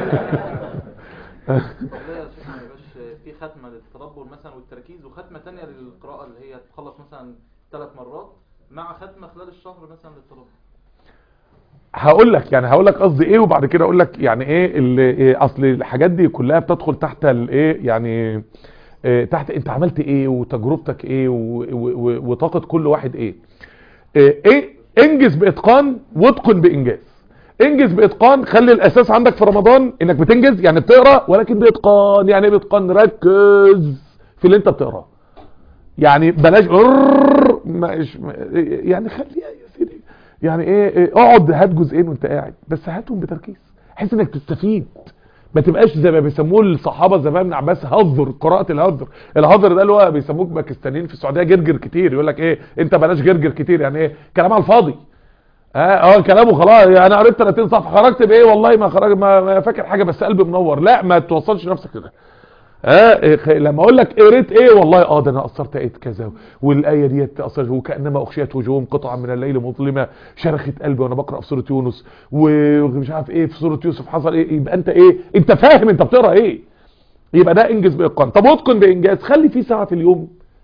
شيخ ما يبقاش في ختمة للتدبر مثلا والتركيز وختمة تانية للقراءة اللي هي تخلص مثلا ثلاث مرات مع ختمة خلال الشهر مثلا للتدبر هقول لك يعني هقول لك قصدي ايه وبعد كده اقول لك يعني ايه اللي إيه اصل الحاجات دي كلها بتدخل تحت الايه يعني إيه تحت انت عملت ايه وتجربتك ايه و- و- و- وطاقة كل واحد ايه ايه, إيه انجز باتقان واتقن بانجاز انجز باتقان خلي الاساس عندك في رمضان انك بتنجز يعني بتقرا ولكن باتقان يعني ايه باتقان ركز في اللي انت بتقراه يعني بلاش رررر، مش يعني خليها يا سيدي يعني ايه إيه، اقعد هات جزئين وانت قاعد بس هاتهم بتركيز حس انك تستفيد ما تبقاش زي ما بيسموه الصحابه زمان ابن عباس هذر قراءه الهذر الهذر ده اللي هو بيسموه باكستانيين في السعوديه جرجر كتير يقول لك ايه انت بلاش جرجر كتير يعني ايه كلام على الفاضي اه اه كلامه خلاص يعني انا قريت 30 صفحه خرجت بايه والله ما خرج ما, ما فاكر حاجه بس قلبي منور لا ما توصلش نفسك كده اه إيه، خ- لما اقول لك قريت ايه والله اه ده انا قصرت ايه كذا والايه ديت اثرت وكانما اغشيت وجوههم قطعا من الليل مظلمه شرخت قلبي وانا بقرا في سوره يونس ومش عارف ايه في سوره يوسف حصل ايه يبقى انت ايه انت فاهم انت بتقرا ايه يبقى ده انجز باتقان طب اتقن بانجاز خلي في ساعه في اليوم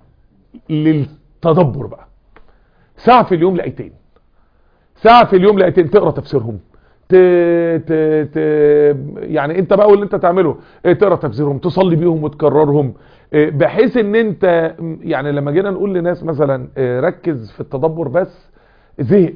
للتدبر بقى ساعه في اليوم لايتين ساعة في اليوم لقيتين تقرا تفسيرهم ت... ت... ت... يعني انت بقى واللي انت تعمله اه، تقرا تفسيرهم تصلي بيهم وتكررهم اه، بحيث ان انت م، يعني لما جينا نقول لناس مثلا اه، ركز في التدبر بس زهق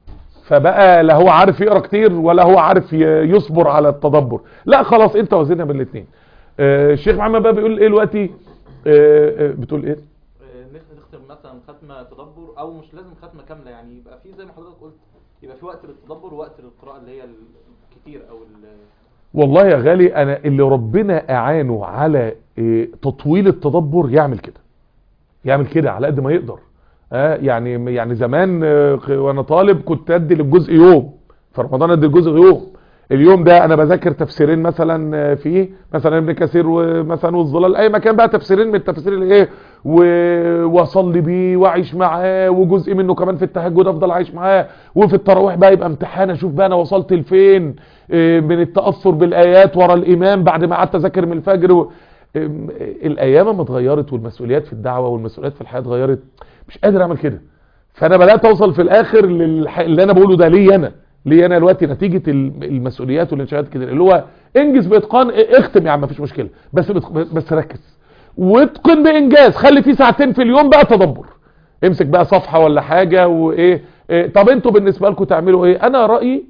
فبقى لا هو عارف يقرا كتير ولا هو عارف ي- يصبر على التدبر لا خلاص انت وزنها بين الاثنين الشيخ محمد بقى بيقول ايه دلوقتي اه، اه، بتقول ايه آه، نخ- نختم مثلا ختمة تدبر او مش لازم ختمة كاملة يعني يبقى في زي ما حضرتك قلت يبقى في وقت للتدبر ووقت للقراءة اللي هي الكتير او ال- والله يا غالي انا اللي ربنا اعانه على إيه، تطويل التدبر يعمل كده يعمل كده على قد ما يقدر اه يعني يعني زمان آه، وانا طالب كنت ادي للجزء يوم في رمضان ادي الجزء يوم اليوم ده انا بذاكر تفسيرين مثلا آه، فيه مثلا ابن كثير ومثلا والظلال اي مكان بقى تفسيرين من التفسير اللي ايه و- واصلي بيه واعيش معاه وجزء منه كمان في التهجد افضل عايش معاه وفي التراويح بقى يبقى امتحان اشوف بقى انا وصلت لفين آه، من التاثر بالايات ورا الامام بعد ما قعدت اذاكر من الفجر و... آم، الايام ما اتغيرت والمسؤوليات في الدعوه والمسؤوليات في الحياه اتغيرت مش قادر اعمل كده فانا بدات اوصل في الاخر للح... اللي انا بقوله ده ليه انا ليه انا دلوقتي نتيجه الم- المسؤوليات والانشاءات كده اللي هو انجز باتقان اه، اختم يا عم مفيش مشكله بس بت... بس ركز واتقن بانجاز خلي فيه ساعتين في اليوم بقى تدبر امسك بقى صفحه ولا حاجه وايه إيه، طب انتوا بالنسبه لكم تعملوا ايه انا رايي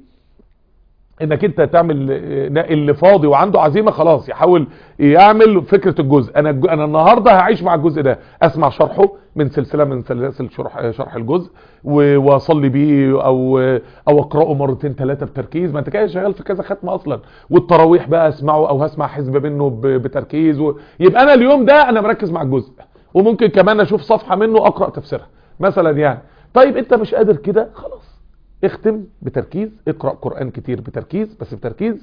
انك انت تعمل آه، اللي فاضي وعنده عزيمه خلاص يحاول يعمل فكره الجزء انا الج- انا النهارده هعيش مع الجزء ده اسمع شرحه من سلسله من سلاسل شرح شرح الجزء و- واصلي بيه او او اقراه مرتين ثلاثه بتركيز ما انت كده شغال في كذا ختمه اصلا والتراويح بقى اسمعه او هسمع حزب منه ب- بتركيز و... يبقى انا اليوم ده انا مركز مع الجزء وممكن كمان اشوف صفحه منه اقرا تفسيرها مثلا يعني طيب انت مش قادر كده خلاص اختم بتركيز اقرأ قرآن كتير بتركيز بس بتركيز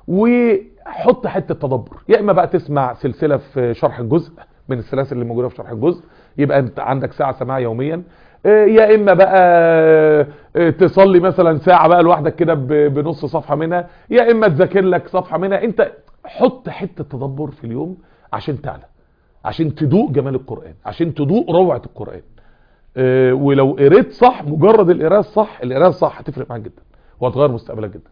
وحط حتة تدبر يا اما بقى تسمع سلسلة في شرح الجزء من السلاسل اللي موجودة في شرح الجزء يبقى انت عندك ساعة سماع يوميا اه، يا اما بقى اه، تصلي مثلا ساعة بقى لوحدك كده ب- بنص صفحة منها يا اما تذاكر لك صفحة منها انت حط حتة تدبر في اليوم عشان تعلى عشان تدوق جمال القرآن عشان تدوق روعة القرآن آه، ولو قريت صح مجرد القراءه الصح القراءه الصح هتفرق معاك جدا وهتغير مستقبلك جدا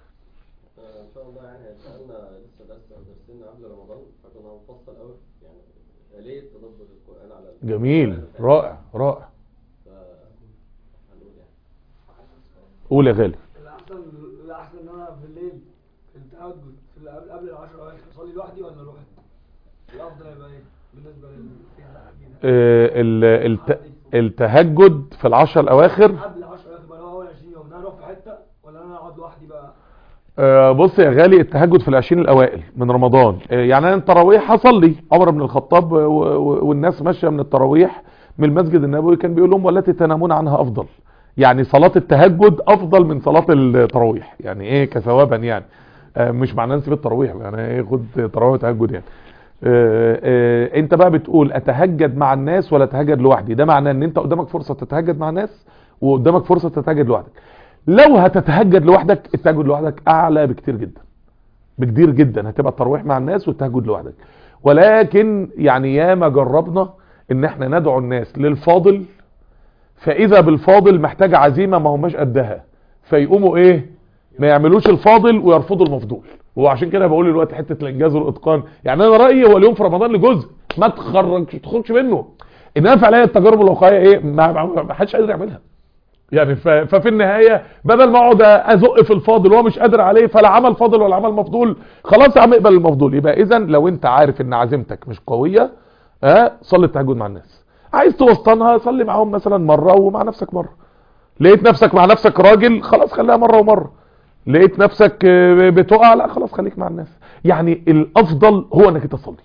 ان شاء الله يعني سالنا لسه درس او درسين قبل رمضان فكنا هنفصل قوي يعني آلية تدبر القرآن على ال- جميل رائع رائع ف- هنقول يعني قول يا غالي الأحسن الأحسن إن أنا بالليل في التهجد في ال- قبل قبل العشر أواخر أصلي لوحدي ولا لوحدي؟ الأفضل هيبقى إيه؟ بالنسبة لل في حلقة جديدة. آه، ال- الت- التهجد في العشر الاواخر قبل العشر أواخر بقى اللي هو أول 20 يوم ده أروح في حتة ولا أنا أقعد لوحدي بقى؟ آه، بص يا غالي التهجد في العشرين الاوائل من رمضان آه، يعني انا التراويح هصلي عمر بن الخطاب و- و- والناس ماشيه من التراويح من المسجد النبوي كان بيقول لهم والتي تنامون عنها افضل يعني صلاة التهجد افضل من صلاة التراويح يعني ايه كثوابا يعني آه، مش معناه نسيب التراويح يعني ايه خد تراويح وتهجد يعني آه، آه، انت بقى بتقول اتهجد مع الناس ولا اتهجد لوحدي ده معناه ان انت قدامك فرصة تتهجد مع الناس وقدامك فرصة تتهجد لوحدك لو هتتهجد لوحدك التهجد لوحدك اعلى بكتير جدا بكتير جدا هتبقى التراويح مع الناس والتهجد لوحدك ولكن يعني ياما جربنا ان احنا ندعو الناس للفاضل فاذا بالفاضل محتاج عزيمه ما هماش قدها فيقوموا ايه ما يعملوش الفاضل ويرفضوا المفضول وعشان كده بقول دلوقتي حته الانجاز والاتقان يعني انا رايي هو اليوم في رمضان لجزء ما تخرجش تخرجش منه انما فعليا التجارب الواقعيه ايه ما ما- ما حدش قادر يعملها يعني ف- ففي النهايه بدل ما اقعد ازق في الفاضل وهو مش قادر عليه فلا عمل فاضل ولا عمل مفضول خلاص يا عم اقبل المفضول يبقى اذا لو انت عارف ان عزيمتك مش قويه اه صلي التهجد مع الناس عايز توسطنها صلي معاهم مثلا مره ومع نفسك مره لقيت نفسك مع نفسك راجل خلاص خليها مره ومره لقيت نفسك آه، بتقع لا خلاص خليك مع الناس يعني الافضل هو انك انت تصلي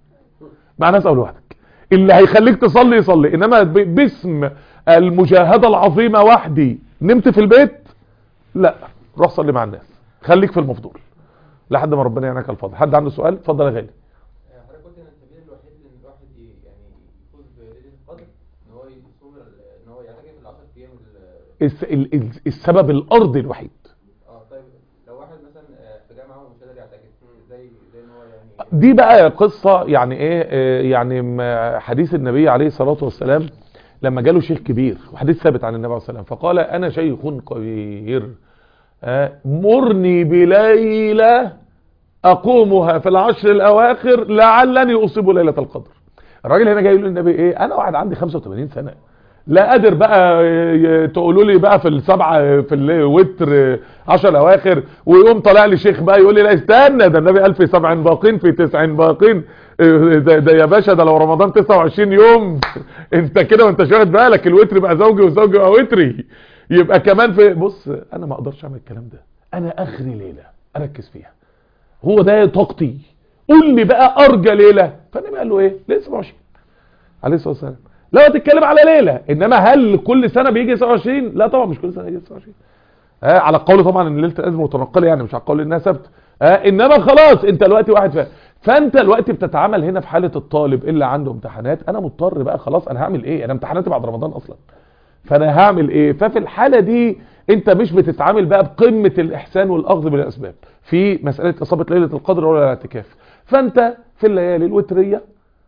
مع ناس او لوحدك اللي هيخليك تصلي يصلي انما ب- باسم المجاهدة العظيمة وحدي نمت في البيت لا روح صلي مع الناس خليك في المفضول لحد ما ربنا يعينك على الفضل حد عنده سؤال اتفضل يا غالي حضرتك قلت ان السبيل الوحيد ان الواحد ي- يعني يفوز بليله القدر ان هو يصوم ال- ان هو يعتكف ال 10 ايام ال- الس- ال- ال- السبب الارضي الوحيد اه طيب لو واحد مثلا آه، في جامعه ومش قادر يعتكف ازاي ازاي ان هو يعني دي بقى قصة يعني ايه آه، يعني م- حديث النبي عليه الصلاة والسلام لما جاله شيخ كبير وحديث ثابت عن النبي عليه الصلاة والسلام فقال انا شيخ كبير آه، مرني بليلة اقومها في العشر الاواخر لعلني اصيب ليلة القدر الراجل هنا جاي يقول للنبي ايه انا واحد عندي 85 سنة لا قادر بقى ي- تقولوا لي بقى في السبعة في الوتر 10 الاواخر ويقوم طالع لي شيخ بقى يقول لي لا استنى ده النبي قال في سبع باقين في تسع باقين ده, ده يا باشا ده لو رمضان 29 يوم انت كده وانت مش واخد بالك الوتر بقى زوجي وزوجي بقى وتري يبقى كمان في بص انا ما اقدرش اعمل الكلام ده انا اخري ليله اركز فيها هو ده طاقتي قول لي بقى ارجى ليله فالنبي قال له ايه ليله 27 عليه الصلاه والسلام لو هتتكلم على ليله انما هل كل سنه بيجي 27 لا طبعا مش كل سنه يجي 27 آه على القول طبعا ان ليله الازمه متنقله يعني مش على القول انها ثابته آه انما خلاص انت دلوقتي واحد فاهم فانت دلوقتي بتتعامل هنا في حاله الطالب اللي عنده امتحانات انا مضطر بقى خلاص انا هعمل ايه انا امتحاناتي بعد رمضان اصلا فانا هعمل ايه ففي الحالة دي انت مش بتتعامل بقى بقمة الاحسان والاخذ بالاسباب في مسألة اصابة ليلة القدر ولا الاعتكاف فانت في الليالي الوترية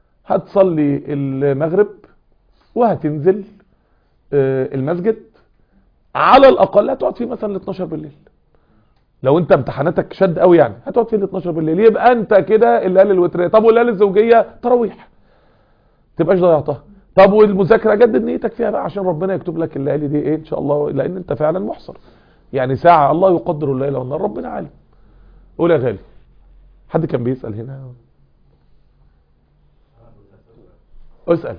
هتصلي المغرب وهتنزل آه، المسجد على الاقل هتقعد فيه مثلا ل 12 بالليل لو انت امتحاناتك شد قوي يعني هتقعد فيه ل 12 بالليل يبقى انت كده الليالي الوتريه طب والليالي الزوجيه تراويح تبقاش ضيعتها طب والمذاكره جدد نيتك فيها بقى عشان ربنا يكتب لك الليالي دي ايه ان شاء الله لان انت فعلا محصر يعني ساعه الله يقدر الليل والنهار ربنا عالم قول يا غالي حد كان بيسال هنا اسال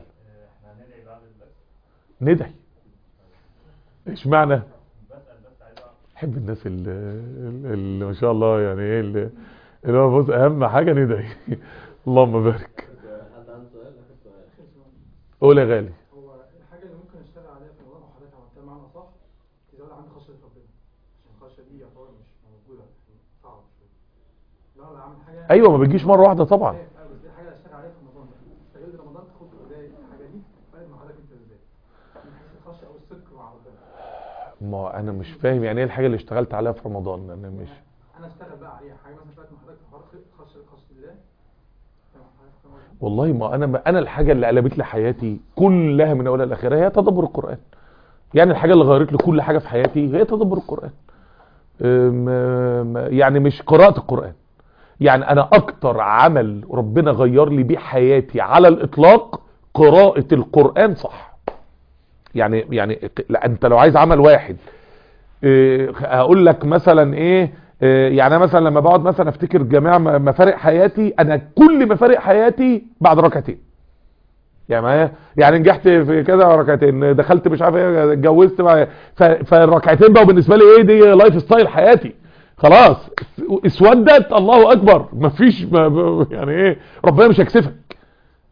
ندعي ايش معنى بحب الناس اللي, اللي ما شاء الله يعني ايه اللي, اللي هو بص اهم حاجه ندعي اللهم بارك حد عنده سؤال اخر سؤال قول يا غالي هو الحاجة اللي ممكن اشتغل عليها في رمضان وحضرتك عملتها معانا صح تزود عندي خشية ربنا عشان الخشية دي يعتبر مش موجودة صعب شوية لو انا عامل حاجة ايوه ما بتجيش مره واحده طبعا ايوه بس دي حاجة اشتغل عليها في رمضان بقى استغل رمضان تاخد ازاي الحاجة دي فرق مع حضرتك انت ازاي من حيث الخشية او الصدق مع ربنا ما انا مش فاهم يعني ايه الحاجه اللي اشتغلت عليها في رمضان انا مش انا اشتغل بقى عليها حاجة مثلا اشتغلت مع حضرتك في حوار خشية خشية الله فاهم حضرتك فاهم قصدي؟ والله ما انا انا الحاجه اللي قلبت لي حياتي كلها من اولها لاخرها هي تدبر القران يعني الحاجه اللي غيرت لي كل حاجه في حياتي هي تدبر القران أم- أم- يعني مش قراءه القران يعني انا اكتر عمل ربنا غير لي بيه حياتي على الاطلاق قراءه القران صح يعني يعني لا انت لو عايز عمل واحد إيه، هقول لك مثلا ايه إيه، يعني انا مثلا لما بقعد مثلا افتكر جميع م- مفارق حياتي انا كل مفارق حياتي بعد ركعتين يعني معايا يعني نجحت في كذا ركعتين دخلت مش عارف ايه اتجوزت بقى ف- فالركعتين بقوا بالنسبه لي ايه دي لايف ستايل حياتي خلاص اسودت الله اكبر مفيش ما ب- يعني ايه ربنا مش هيكسفك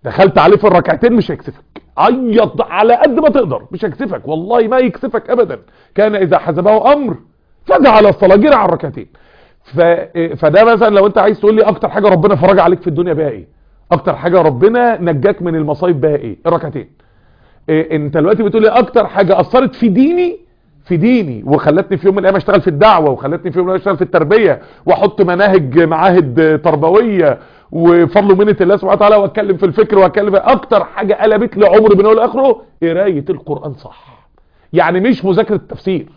دخلت عليه في الركعتين مش هيكسفك عيط على قد ما تقدر مش هيكسفك والله ما يكسفك ابدا كان اذا حزبه امر فزع على الصلاه جرى على الركعتين ف... فده مثلا لو انت عايز تقول لي اكتر حاجه ربنا فرج عليك في الدنيا بها ايه اكتر حاجه ربنا نجاك من المصايب بها ايه الركعتين إيه انت دلوقتي بتقول لي اكتر حاجه اثرت في ديني في ديني وخلتني في يوم من الايام اشتغل في الدعوه وخلتني في يوم من الايام اشتغل في التربيه واحط مناهج معاهد تربويه وفضل ومنه الله سبحانه وتعالى واتكلم في الفكر واتكلم في اكتر حاجه قلبت لي عمري من اول لاخره قرايه القران صح يعني مش مذاكره التفسير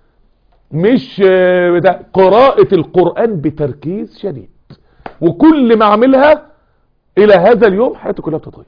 مش آه، بتاع قراءه القران بتركيز شديد وكل ما اعملها الى هذا اليوم حياتي كلها بتتغير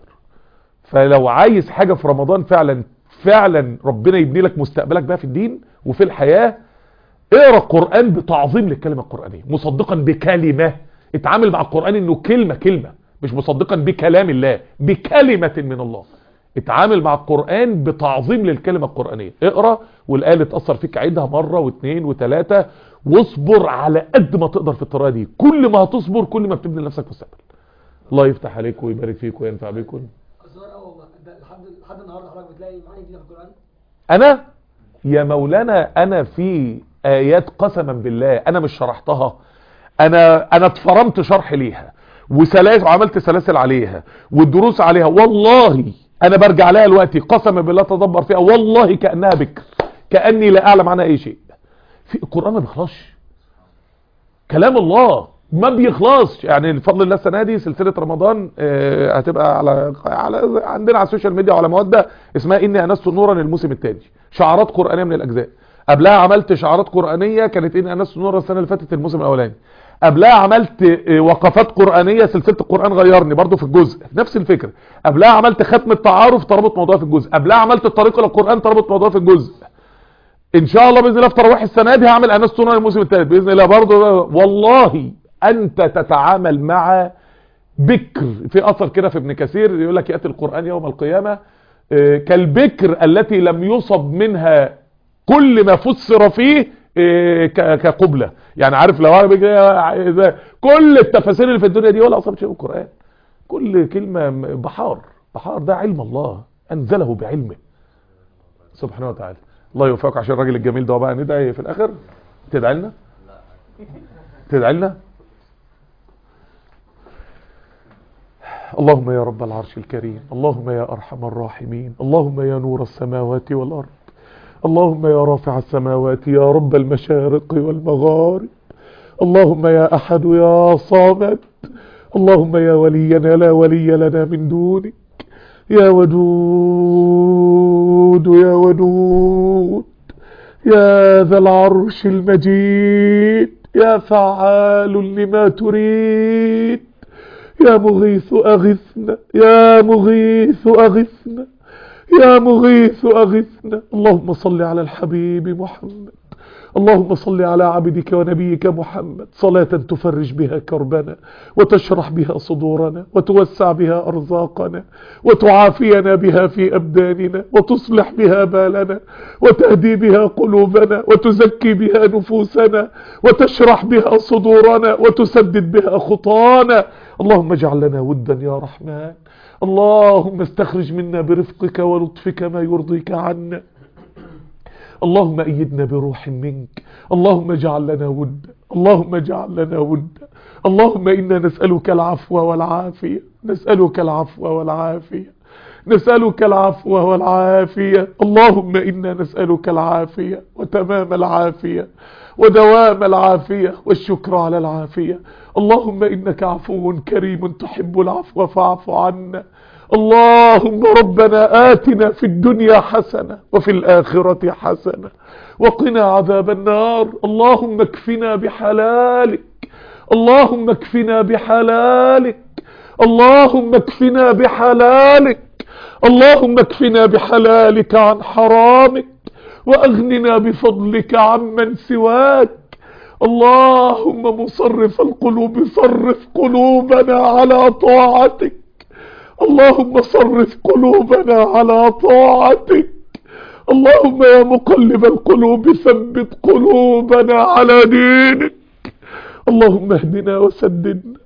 فلو عايز حاجة في رمضان فعلا فعلا ربنا يبني لك مستقبلك بقى في الدين وفي الحياة اقرا القرآن بتعظيم للكلمة القرآنية مصدقا بكلمة اتعامل مع القرآن انه كلمة كلمة مش مصدقا بكلام الله بكلمة من الله اتعامل مع القرآن بتعظيم للكلمة القرآنية اقرا والآية اللي تأثر فيك عيدها مرة واثنين وثلاثة واصبر على قد ما تقدر في الطريقة دي كل ما هتصبر كل ما بتبني لنفسك مستقبل الله يفتح عليك ويبارك فيك وينفع بكم الظاهر اه والله ده لحد لحد النهارده حضرتك بتلاقي معاني جديده في القران انا يا مولانا انا في ايات قسما بالله انا مش شرحتها انا انا اتفرمت شرح ليها وسلاسل وعملت سلاسل عليها والدروس عليها والله انا برجع لها دلوقتي قسما بالله تدبر فيها والله كانها بكر كاني لا اعلم عنها اي شيء في القران ما بيخلصش كلام الله ما بيخلصش يعني بفضل الله السنه دي سلسله رمضان آه، هتبقى على على عندنا على السوشيال ميديا وعلى مواد اسمها اني انست نورا الموسم الثاني شعارات قرانيه من الاجزاء قبلها عملت شعارات قرانيه كانت اني انست نورا السنه اللي فاتت الموسم الاولاني قبلها عملت آه، وقفات قرانيه سلسله القران غيرني برضو في الجزء نفس الفكره قبلها عملت ختم التعارف تربط موضوع في الجزء قبلها عملت الطريق الى القران تربط موضوع في الجزء ان شاء الله باذن الله في تراويح السنه دي هعمل انس تونر الموسم الثالث باذن الله برضه والله انت تتعامل مع بكر في اثر كده في ابن كثير يقول لك ياتي القران يوم القيامه آه، كالبكر التي لم يصب منها كل ما فسر فيه آه، ك- كقبله يعني عارف لو انا بيجي- زي- كل التفاسير اللي في الدنيا دي ولا اصابت شيء من القران كل كلمه م- بحار بحار ده علم الله انزله بعلمه سبحانه وتعالى الله يوفقك عشان الراجل الجميل ده بقى ندعي في الاخر تدعي لنا تدعي لنا اللهم يا رب العرش الكريم اللهم يا ارحم الراحمين اللهم يا نور السماوات والارض اللهم يا رافع السماوات يا رب المشارق والمغارب اللهم يا احد يا صامد اللهم يا ولينا لا ولي لنا من دونك يا ودود يا ودود يا ذا العرش المجيد يا فعال لما تريد يا مغيث أغثنا يا مغيث أغثنا يا مغيث أغثنا اللهم صل على الحبيب محمد اللهم صل على عبدك ونبيك محمد صلاة تفرج بها كربنا وتشرح بها صدورنا وتوسع بها أرزاقنا وتعافينا بها في أبداننا وتصلح بها بالنا وتهدي بها قلوبنا وتزكي بها نفوسنا وتشرح بها صدورنا وتسدد بها خطانا اللهم اجعل لنا ودا يا رحمن اللهم استخرج منا برفقك ولطفك ما يرضيك عنا اللهم أيدنا بروح منك اللهم اجعل لنا ودا اللهم اجعل لنا ودا اللهم إنا نسألك العفو والعافية نسألك العفو والعافية نسألك العفو والعافية اللهم إنا نسألك العافية وتمام العافية ودوام العافية والشكر على العافية اللهم إنك عفو كريم تحب العفو فاعف عنا اللهم ربنا آتنا في الدنيا حسنة وفي الآخرة حسنة وقنا عذاب النار اللهم اكفنا بحلالك اللهم اكفنا بحلالك اللهم اكفنا بحلالك اللهم اكفنا بحلالك عن حرامك واغننا بفضلك عمن سواك اللهم مصرف القلوب صرف قلوبنا على طاعتك اللهم صرف قلوبنا على طاعتك اللهم يا مقلب القلوب ثبت قلوبنا على دينك اللهم اهدنا وسددنا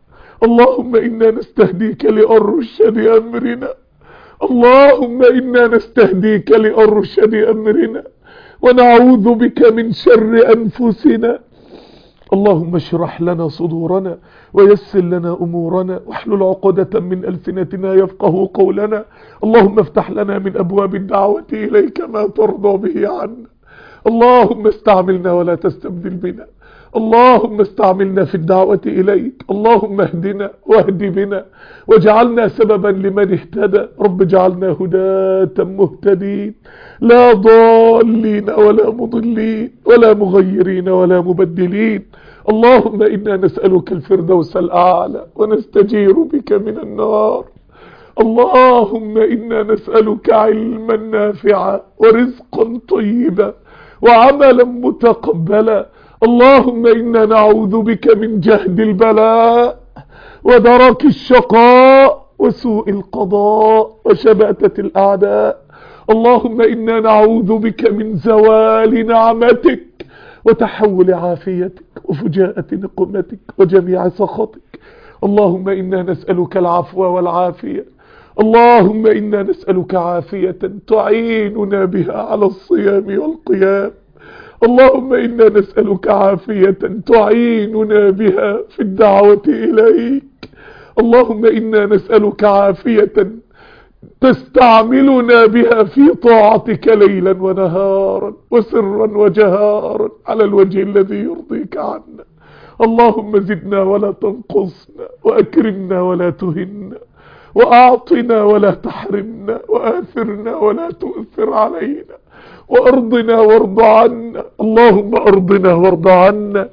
اللهم إنا نستهديك لأرشد أمرنا اللهم إنا نستهديك لأرشد أمرنا ونعوذ بك من شر أنفسنا اللهم اشرح لنا صدورنا ويسر لنا أمورنا واحلل عقدة من ألسنتنا يفقه قولنا اللهم افتح لنا من أبواب الدعوة إليك ما ترضى به عنا اللهم استعملنا ولا تستبدل بنا اللهم استعملنا في الدعوة إليك اللهم اهدنا واهد بنا واجعلنا سببا لمن اهتدى رب اجعلنا هداة مهتدين لا ضالين ولا مضلين ولا مغيرين ولا مبدلين اللهم إنا نسألك الفردوس الأعلى ونستجير بك من النار اللهم إنا نسألك علما نافعا ورزقا طيبا وعملا متقبلا اللهم إنا نعوذ بك من جهد البلاء ودرك الشقاء وسوء القضاء وشباتة الأعداء اللهم إنا نعوذ بك من زوال نعمتك وتحول عافيتك وفجاءة نقمتك وجميع سخطك اللهم إنا نسألك العفو والعافية اللهم إنا نسألك عافية تعيننا بها على الصيام والقيام اللهم إنا نسألك عافية تعيننا بها في الدعوة إليك اللهم إنا نسألك عافية تستعملنا بها في طاعتك ليلا ونهارا وسرا وجهارا على الوجه الذي يرضيك عنا اللهم زدنا ولا تنقصنا وأكرمنا ولا تهنا وأعطنا ولا تحرمنا وآثرنا ولا تؤثر علينا وأرضنا وارض عنا اللهم أرضنا وارض عنا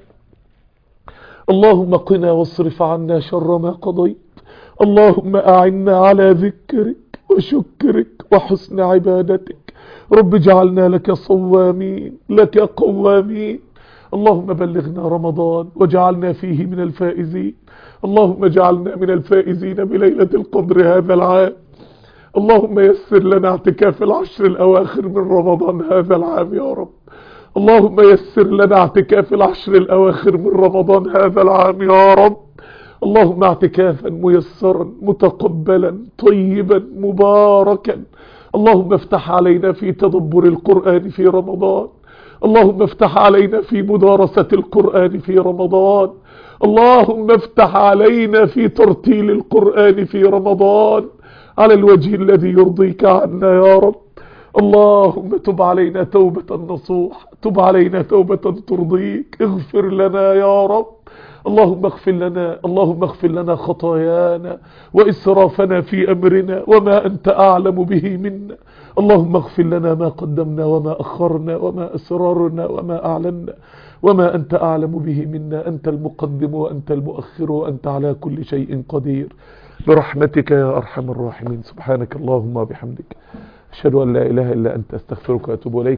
اللهم قنا واصرف عنا شر ما قضيت اللهم أعنا على ذكرك وشكرك وحسن عبادتك رب اجعلنا لك صوامين لك قوامين اللهم بلغنا رمضان واجعلنا فيه من الفائزين اللهم اجعلنا من الفائزين بليلة القدر هذا العام اللهم يسر لنا اعتكاف العشر الأواخر من رمضان هذا العام يا رب اللهم يسر لنا اعتكاف العشر الأواخر من رمضان هذا العام يا رب اللهم اعتكافا ميسرا متقبلا طيبا مباركا اللهم افتح علينا في تدبر القرآن في رمضان اللهم افتح علينا في مدارسة القرآن في رمضان اللهم افتح علينا في ترتيل القرآن في رمضان على الوجه الذي يرضيك عنا يا رب اللهم تب علينا توبة نصوح تب علينا توبة ترضيك اغفر لنا يا رب اللهم اغفر لنا اللهم اغفر لنا خطايانا وإسرافنا في أمرنا وما أنت أعلم به منا اللهم اغفر لنا ما قدمنا وما أخرنا وما أسررنا وما أعلنا وما أنت أعلم به منا أنت المقدم وأنت المؤخر وأنت على كل شيء قدير برحمتك يا أرحم الراحمين سبحانك اللهم وبحمدك أشهد أن لا إله إلا أنت أستغفرك وأتوب إليك